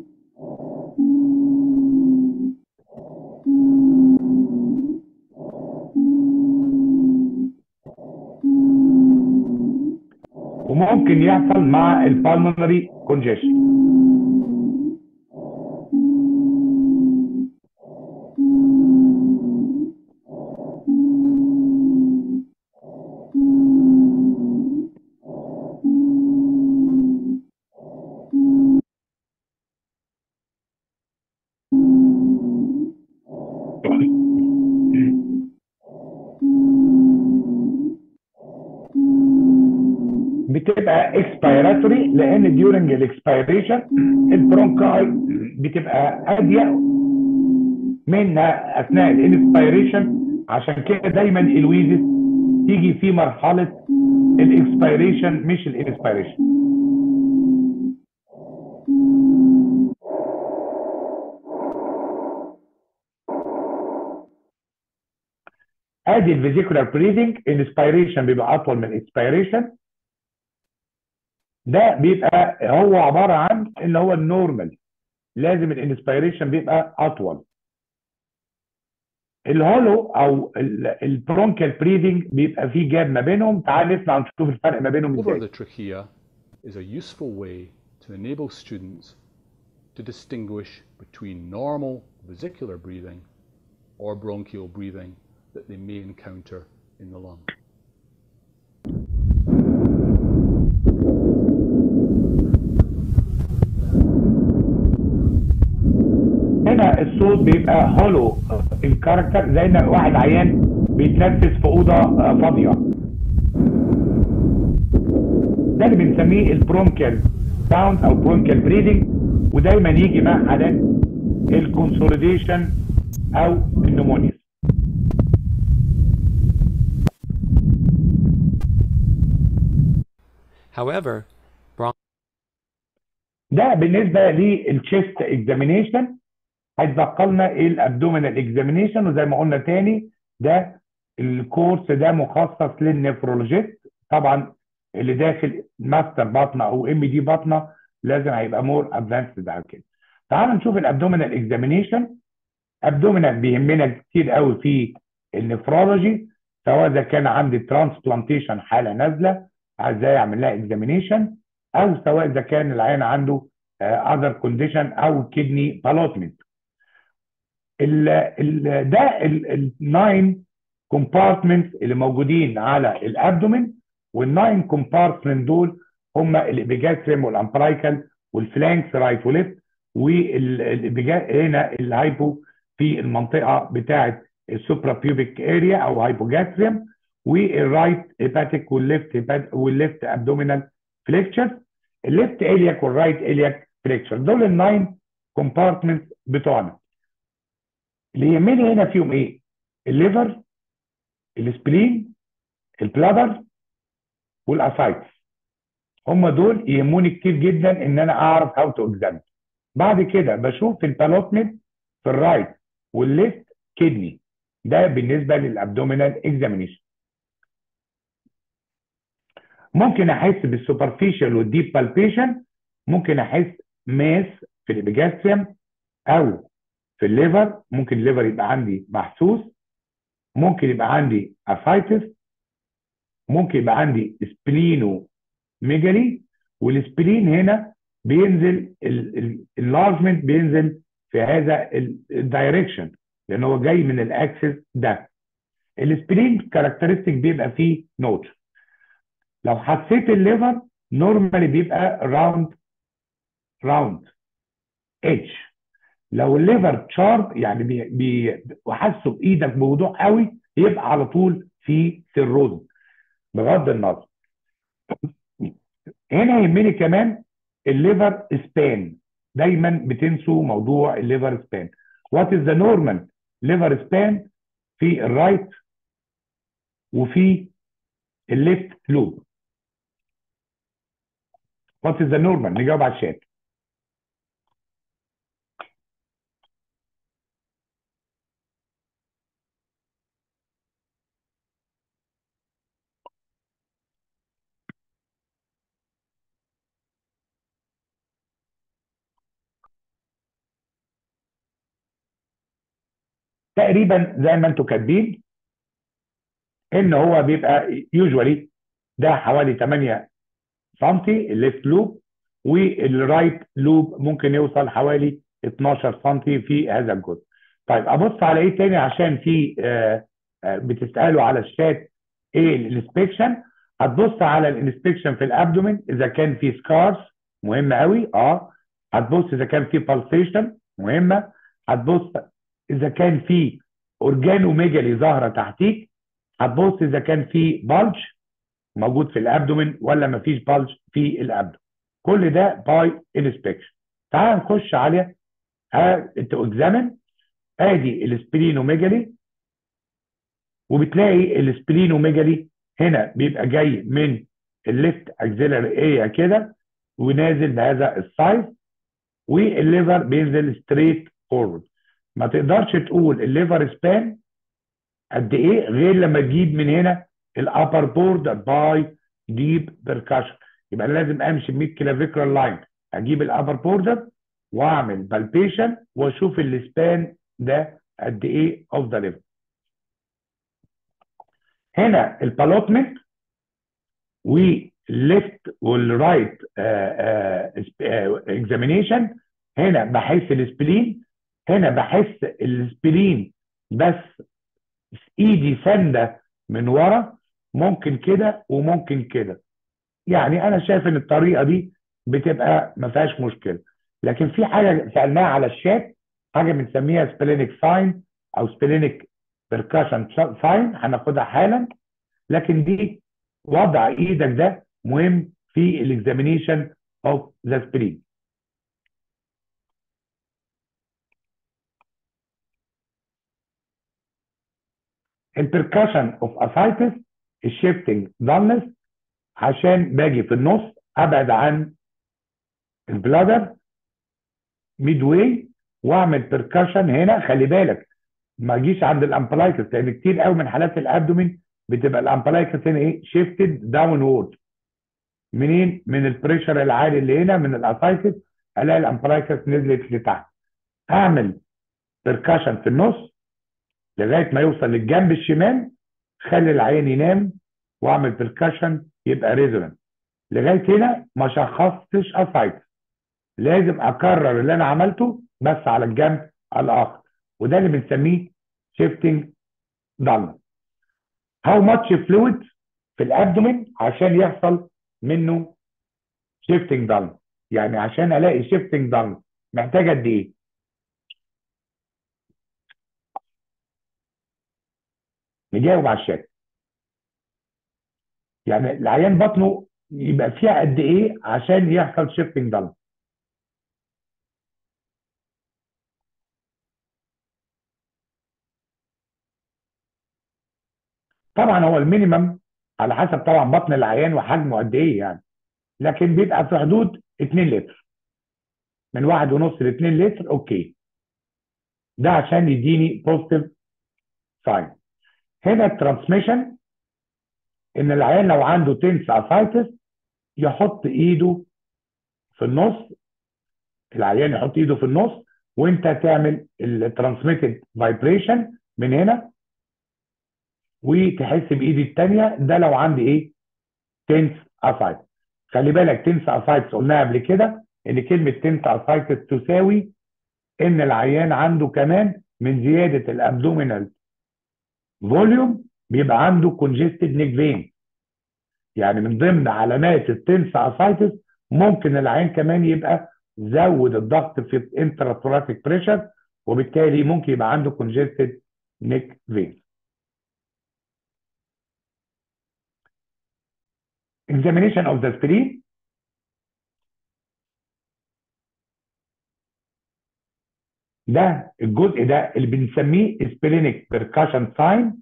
Speaker 1: وممكن يحصل مع البالمونري كونجيشن بتبقى اكسبيراتوري لان ديورنج الاكسبيريشن البرونكاي بتبقى اضيق منها اثناء الانسبيريشن عشان كده دايما الويزس تيجي في مرحله الاكسبيريشن مش الانسبيريشن ادي الفيزيكولار بريدنج الانسبيريشن بيبقى اطول من الاكسبيريشن ده بيبقى هو عباره عن اللي هو النورمال لازم الانسبيريشن بيبقى اطول الهولو او البرونكال بريدنج بيبقى فيه جاب ما بينهم تعال نسمع نشوف الفرق ما بينهم
Speaker 2: Over
Speaker 1: ازاي
Speaker 2: the trachea is a useful way to enable students to distinguish between normal vesicular breathing or bronchial breathing that they may encounter in the lung.
Speaker 1: هنا الصوت بيبقى هولو الكاركتر زي ان واحد عيان بيتنفس في اوضه آه، فاضيه ده اللي بنسميه البرونكال ساوند او برونكال بريدنج ودايما يجي مع حالات الكونسوليديشن او النمونيا
Speaker 3: However,
Speaker 1: ده بالنسبه للتشيست اكزامينيشن هيتبقى لنا الابدومينال اكزامينيشن وزي ما قلنا تاني ده الكورس ده مخصص للنفرولوجيست طبعا اللي داخل ماستر بطنه او ام دي بطنه لازم هيبقى مور ادفانسد على كده تعالوا نشوف الابدومينال اكزامينيشن ابدومينال بيهمنا كتير قوي في النفرولوجي سواء اذا كان عندي ترانسبلانتيشن حاله نازله ازاي اعمل لها اكزامينيشن او سواء اذا كان العيان عنده اذر كونديشن او كدني بالوتمنت ال ال ده الناين كومبارتمنتس اللي موجودين على الابدومين والناين كومبارتمنت دول هم الابيجاستريم والامبرايكال والفلانكس رايت وليفت هنا الهايبو في المنطقه بتاعه السوبرا بيوبيك اريا او هايبوجاستريم والرايت هيباتيك والليفت والليفت ابدومينال فليكشرز الليفت الياك والرايت الياك فليكشر دول الناين كومبارتمنتس بتوعنا اللي يهمني هنا فيهم ايه؟ الليفر السبلين البلادر والاسايتس هم دول يهموني كتير جدا ان انا اعرف هاو تو اكزامين بعد كده بشوف في البالوتمنت في الرايت والليفت كدني ده بالنسبه للابدومينال اكزامينيشن ممكن احس بالسوبرفيشال والديب بالبيشن ممكن احس ماس في الابيجاستريم او في الليفر ممكن الليفر يبقى عندي محسوس ممكن يبقى عندي اسايتس ممكن يبقى عندي سبلينو ميجالي والسبلين هنا بينزل اللارجمنت بينزل في هذا الدايركشن لان هو جاي من الاكسس ده السبلين كاركترستيك بيبقى فيه نوتش لو حسيت الليفر نورمالي بيبقى راوند راوند اتش لو الليفر شارب يعني بي بي وحاسه بايدك بوضوح قوي يبقى على طول في سيروز بغض النظر هنا يهمني كمان الليفر سبان دايما بتنسوا موضوع الليفر سبان وات از ذا نورمال ليفر سبان في الرايت وفي الليفت لوب وات از ذا نورمال نجاوب على الشات تقريبا زي ما انتم كاتبين ان هو بيبقى يوجوالي ده حوالي 8 سم الليفت لوب والرايت لوب ممكن يوصل حوالي 12 سم في هذا الجزء. طيب ابص على ايه تاني عشان في آه آه بتسالوا على الشات ايه الانسبكشن هتبص على الانسبكشن في الابدومين اذا كان في سكارز مهم قوي اه هتبص اذا كان في بالسيشن مهمه هتبص اذا كان في اورجانوميجالي ظاهره تحتيك هتبص اذا كان في بالج موجود في الابدومين ولا ما فيش بالج في الابدومين كل ده باي انسبكشن تعال نخش على انت اكزامن ادي السبلينوميجالي وبتلاقي السبلينوميجالي هنا بيبقى جاي من الليفت اكزيلري ايه كده ونازل بهذا السايز والليفر بينزل ستريت فورورد ما تقدرش تقول الليفر سبان قد ايه غير لما تجيب من هنا الابر بوردر باي ديب بيركشن يبقى لازم امشي ب 100 كلافيكرال لاين اجيب الابر بوردر واعمل بالبيشن واشوف السبان ده قد ايه اوف ذا ليفر هنا البالوتمنت والليفت والرايت اكزامينيشن هنا بحس السبلين هنا بحس السبلين بس ايدي سنده من ورا ممكن كده وممكن كده يعني انا شايف ان الطريقه دي بتبقى ما فيهاش مشكله لكن في حاجه سالناها على الشات حاجه بنسميها سبلينيك ساين او سبلينيك بيركشن ساين هناخدها حالا لكن دي وضع ايدك ده مهم في الاكزامينيشن اوف ذا سبلين البركشن اوف اسايتس الشيفتنج دالنس عشان باجي في النص ابعد عن البلادر ميد واي واعمل بركشن هنا خلي بالك ما اجيش عند الامبلايكس لان كتير قوي من حالات الابدومين بتبقى الامبلايكس هنا ايه شيفتد داون وورد منين من البريشر العالي اللي هنا من الاسايتس الاقي الامبلايكس نزلت لتحت اعمل بركشن في النص لغايه ما يوصل للجنب الشمال خلي العين ينام واعمل بركشن يبقى ريزونانت لغايه هنا ما شخصتش اسايتس لازم اكرر اللي انا عملته بس على الجنب الاخر وده اللي بنسميه شيفتنج دالن هاو ماتش فلويد في الابدومين عشان يحصل منه شيفتنج دالن يعني عشان الاقي شيفتنج دالن محتاج قد ايه نجاوب على الشات يعني العيان بطنه يبقى فيها قد ايه عشان يحصل شيفتنج دالن طبعا هو المينيمم على حسب طبعا بطن العيان وحجمه قد ايه يعني لكن بيبقى في حدود 2 لتر من واحد ونص ل 2 لتر اوكي ده عشان يديني بوزيتيف ساين هنا الترانسميشن ان العيان لو عنده تنس اسايتس يحط ايده في النص العيان يحط ايده في النص وانت تعمل الترانسميتد فايبريشن من هنا وتحس بايدي الثانيه ده لو عندي ايه تنس اسايتس خلي بالك تنس اسايتس قلناها قبل كده ان كلمه تنس اسايتس تساوي ان العيان عنده كمان من زياده الابدومينال فوليوم بيبقى عنده كونجستد نيك فين يعني من ضمن علامات التنس اسايتس ممكن العين كمان يبقى زود الضغط في الانتراتوراتيك بريشر وبالتالي ممكن يبقى عنده كونجستد نيك فين examination of the spleen ده الجزء ده اللي بنسميه سبلينيك بيركاشن ساين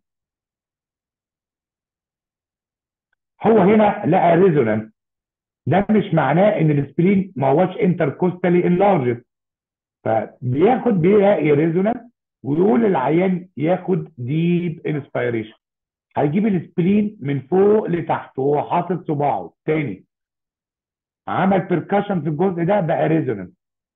Speaker 1: هو هنا لقى ريزونانس ده مش معناه ان السبلين ما هوش انتركوستالي انلارجد فبياخد بيلاقي ريزونانس ويقول للعيان ياخد ديب انسبيريشن هيجيب السبلين من فوق لتحت وهو حاطط صباعه تاني عمل بيركشن في الجزء ده بقى ريزونانس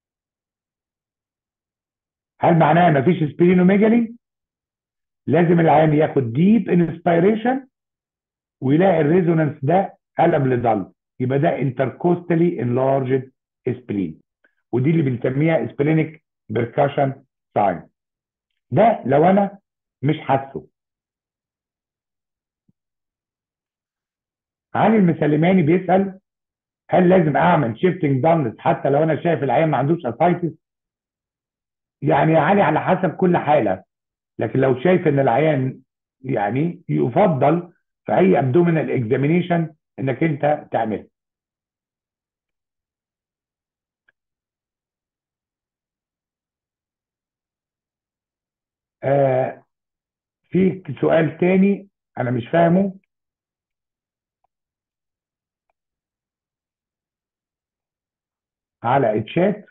Speaker 1: هل معناها مفيش سبلينوميجالي؟ لازم العيان ياخد ديب انسبيريشن ويلاقي الريزونانس ده قلب لضل يبقى ده انتركوستالي انلارجد سبلين ودي اللي بنسميها سبلينيك بيركشن ساين ده لو انا مش حاسه علي المسلماني بيسال هل لازم اعمل شيفتنج دارنس حتى لو انا شايف العيان ما عندوش اسايتس يعني يا علي على حسب كل حاله لكن لو شايف ان العيان يعني يفضل في اي ابدومينال اكزامينيشن انك انت تعملها آه في سؤال تاني انا مش فاهمه على الشات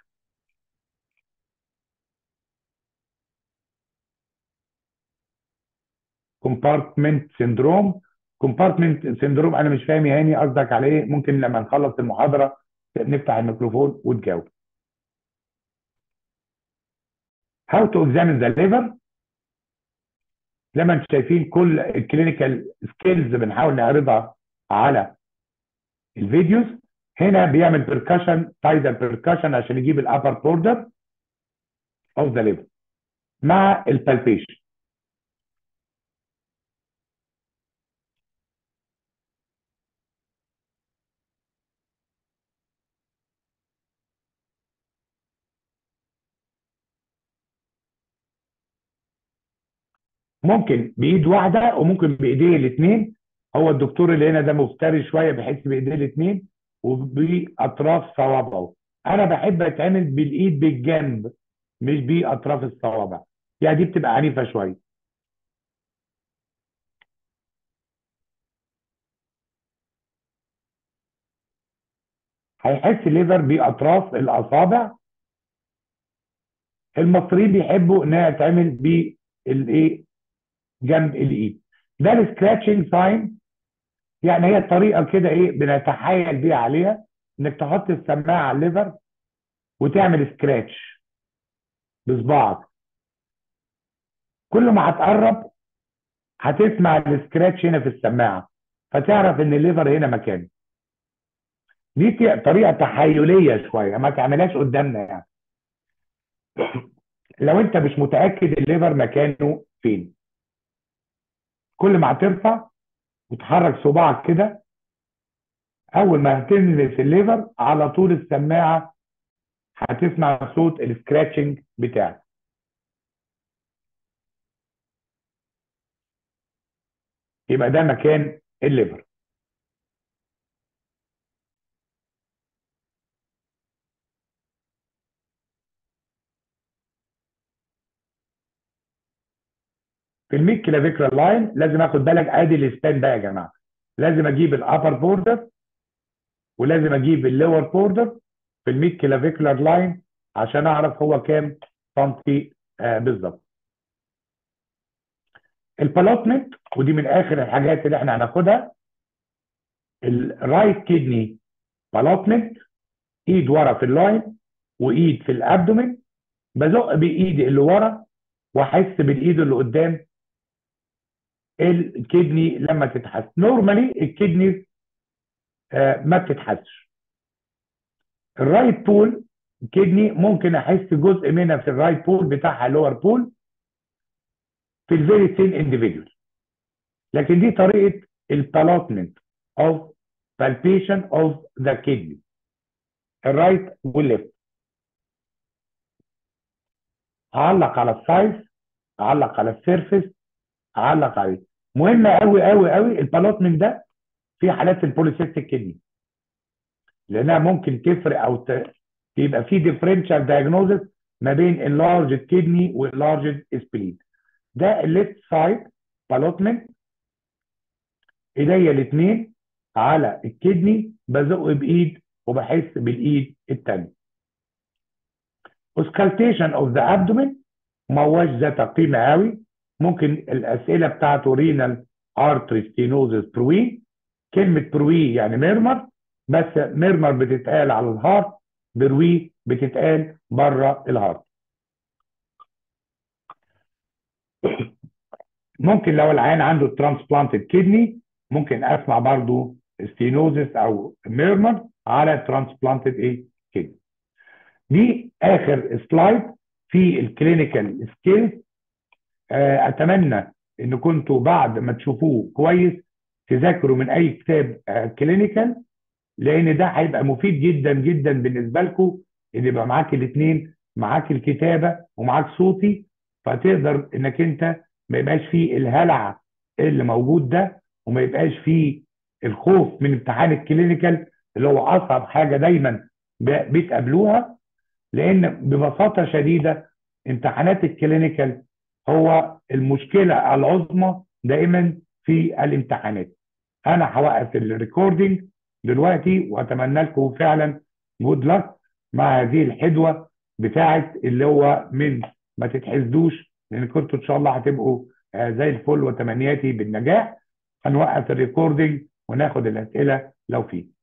Speaker 1: كومبارتمنت سيندروم كومبارتمنت سيندروم انا مش فاهم يا هاني قصدك على ايه ممكن لما نخلص المحاضره نفتح الميكروفون وتجاوب How to examine the liver زي ما انتم شايفين كل الكلينيكال سكيلز بنحاول نعرضها على الفيديوز هنا بيعمل بيركشن تايدال بيركشن عشان يجيب الابر بوردر اوف ذا ليفر مع البالبيشن ممكن بايد واحده وممكن بايديه الاثنين هو الدكتور اللي هنا ده مفتري شويه بيحس بايديه الاثنين وباطراف صوابعه انا بحب اتعمل بالايد بالجنب مش باطراف الصوابع يعني دي بتبقى عنيفه شويه هيحس الليفر باطراف الاصابع المصريين بيحبوا انها تعمل بالايه جنب الايد ده السكراتشنج ساين يعني هي طريقه كده ايه بنتحايل بيها عليها انك تحط السماعه على الليفر وتعمل سكراتش بصباعك كل ما هتقرب هتسمع السكراتش هنا في السماعه فتعرف ان الليفر هنا مكانه دي طريقه تحايليه شويه ما تعملهاش قدامنا يعني لو انت مش متاكد الليفر مكانه فين كل ما هترفع وتحرك صباعك كده اول ما هتنزل في الليفر على طول السماعه هتسمع صوت السكراتشنج بتاعك يبقى ده مكان الليفر في الميد كلافيكرال لاين لازم اخد بالك ادي السبان ده يا جماعه لازم اجيب الابر بوردر ولازم اجيب اللور بوردر في الميد كلافيكرال لاين عشان اعرف هو كام سنتي آه بالظبط البالوتمنت ودي من اخر الحاجات اللي احنا هناخدها الرايت كيدني بالوتمنت ايد ورا في اللاين وايد في الابدومين بزق بايدي اللي ورا واحس بالايد اللي قدام الكدني لما تتحس نورمالي الكدني آه ما بتتحسش الرايت بول كدني ممكن احس جزء منها في الرايت بول بتاعها لور بول في الفيري ثين انديفيدوال لكن دي طريقه البالوتمنت of palpation of the kidney الرايت والليفت اعلق على السايز اعلق على السيرفيس اعلق عليه مهم قوي قوي قوي البالوتمنت ده في حالات البوليسيستيك كدني لانها ممكن تفرق او ت... يبقى في ديفرنشال دايجنوزس ما بين اللارج كدني واللارج سبلين ده الليفت سايد بالوتمنت ايديا الاثنين على الكدني بزق بايد وبحس بالايد الثانيه auscultation of the abdomen ما هوش ذات قيمه قوي ممكن الاسئله بتاعته رينال ارتري ستينوزس بروي كلمه بروي يعني ميرمر بس ميرمر بتتقال على الهارت بروي بتتقال بره الهارت ممكن لو العيان عنده ترانسبلانتد كدني ممكن اسمع برضو ستينوزس او ميرمر على ترانسبلانتد ايه كدني دي اخر سلايد في الكلينيكال سكيلز اتمنى ان كنتوا بعد ما تشوفوه كويس تذاكروا من اي كتاب كلينيكال لان ده هيبقى مفيد جدا جدا بالنسبه لكم ان يبقى معاك الاثنين معاك الكتابه ومعاك صوتي فتقدر انك انت ما يبقاش فيه الهلع اللي موجود ده وما يبقاش فيه الخوف من امتحان الكلينيكال اللي هو اصعب حاجه دايما بتقابلوها لان ببساطه شديده امتحانات الكلينيكال هو المشكله العظمى دائما في الامتحانات انا هوقف الريكوردنج دلوقتي واتمنى لكم فعلا جود لك مع هذه الحدوه بتاعت اللي هو من ما تتحسدوش لان كنتوا ان شاء الله هتبقوا زي الفل وتمنياتي بالنجاح هنوقف الريكوردنج وناخد الاسئله لو في